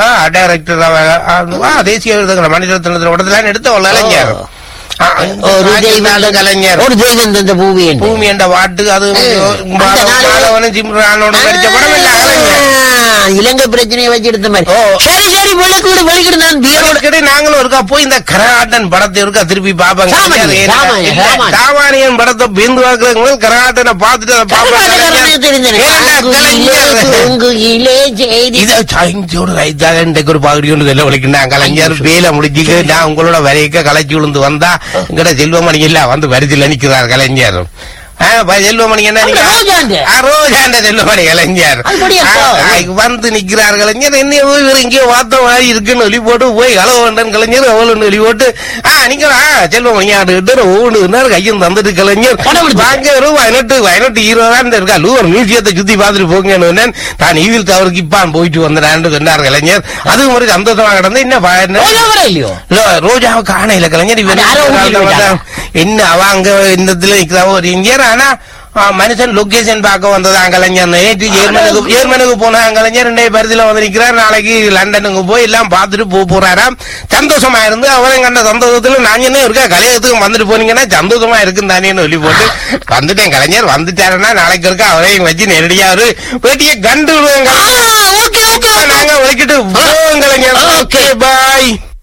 [SPEAKER 2] டைரக்டர் தேசிய விருதுகளை மணிரத்னத்துல படத்துல எடுத்த ஒரு கலைஞர் ஆ,
[SPEAKER 1] ஒரு தெய்வம்
[SPEAKER 2] கலைஞர்
[SPEAKER 1] ஒரு தெய்வம் தந்த பூமி என்று.
[SPEAKER 2] பூமி என்ற பாட்டு அது
[SPEAKER 1] அந்த நாளே-
[SPEAKER 2] மாதவனும் சிம்ரானோட நடிச்ச படம் இல்ல கலைஞர்
[SPEAKER 1] ஆ, இலங்கை பிரச்சனையை வச்சு எடுத்த மாதிரி
[SPEAKER 2] ஓ.
[SPEAKER 1] சரி சரி வெளிக்கிடு வெளிக்கிடு நான் பியரோட
[SPEAKER 2] அடிக்கடி நாங்களும் இருக்கா போய் இந்த கரகாட்டன் படத்தை இருக்கா திருப்பி பாப்பாங்க
[SPEAKER 1] சாமானியன், சாமானியன், சாமானியன்.
[SPEAKER 2] சாமானியன் படத்தை பேந்து பார்க்கறவங்க கரகாட்டனை பார்த்துட்டு அதை
[SPEAKER 1] கரகாட்டக்காரனே தெரிஞ்சேனே. காங்குயிலே, பூங்குயிலே, செய்தி.
[SPEAKER 2] இத சாயந்தோடு ரைத்தாக இன்றைக்கு ஒரு பகுதி ஒன்று சொல்ல வலிக்கின்றான் கலைஞர் வேலை முடிச்சுக்கு நான் உங்களோட வரைக்க கலைச்சி விழுந்து வந்தா எங்கட செல்வமணி எல்லாம் வந்து வரிசையில் நிற்கிறார் கலைஞர் ஆ, ப- செல்வமணி என்ன நீங்க
[SPEAKER 1] அந்த ரோஜாண்டு.
[SPEAKER 2] ஆ, ரோஜாண்ட செல்வமணி கலைஞர்
[SPEAKER 1] அது படியா
[SPEAKER 2] ஆ,
[SPEAKER 1] போ.
[SPEAKER 2] ஆ, வந்து நிக்கிறார் கலைஞர் என்ன இவர் இங்கே பார்த்த மாதிரி இருக்குன்னு ஒளி போட்டு போய் களவு வேண்டாம் கலைஞர் அவளுன்னு ஒளி போட்டு ஆ நீங்க ஆ செல்வமணி ஆண்டு ஓடுனார் கையும் தந்துட்டு கலைஞர்
[SPEAKER 1] பணம் கொடுத்து.
[SPEAKER 2] வாங்க ஒரு வயநாட்டு வயநாட்டு ஹீரோ தான் இருக்கா லூவர் மியூசியத்தை சுத்தி பார்த்துட்டு போங்கன்னு சொன்னேன். நான் ஈவில் அவருக்கு இப்பான் போயிட்டு வந்தேன் சொன்னார் கலைஞர் அதுவும் ஒரு சந்தோஷமா கிடந்து என்ன பா- என்ன-
[SPEAKER 1] ரோஜா வர இல்லையோ
[SPEAKER 2] லோ- ரோஜாவை காணையில கலைஞர் இவன்
[SPEAKER 1] அது யாரோ ஊட்டிட்டு
[SPEAKER 2] வந்தான். என்ன அவ அங்க இந்த இதுல நிக்கிறா ஒரு இந்தியர் ஆனா ஆ, மனுஷன் லொகேஷன் பார்க்க வந்ததான் கலைஞர் நேற்று ஜெர்மனுக்கு ஜெர்மனுக்கு போனா கலைஞர் ரெண்டே பரிதில வந்து நிக்கிறார் நாளைக்கு லண்டனுக்கு போய் எல்லாம் பார்த்துட்டு போக போறாராம் சந்தோஷமா இருந்து அவரையும் கண்ட சந்தோஷத்துல நான் என்ன இருக்கா கலையத்துக்கு வந்துட்டு போனீங்கன்னா சந்தோஷமா இருக்கும் தானேன்னு சொல்லி போட்டு வந்துட்டேன் கலைஞர் வந்துட்டாருன்னா நாளைக்கு இருக்கா அவரையும் வச்சு நேரடியா ஒரு பேட்டியை கண்டு விடுவேன்
[SPEAKER 1] ஓகே ஓகே
[SPEAKER 2] நாங்க விளக்கிட்டு போவோம் கலைஞர்
[SPEAKER 1] Okay.
[SPEAKER 2] Okay bye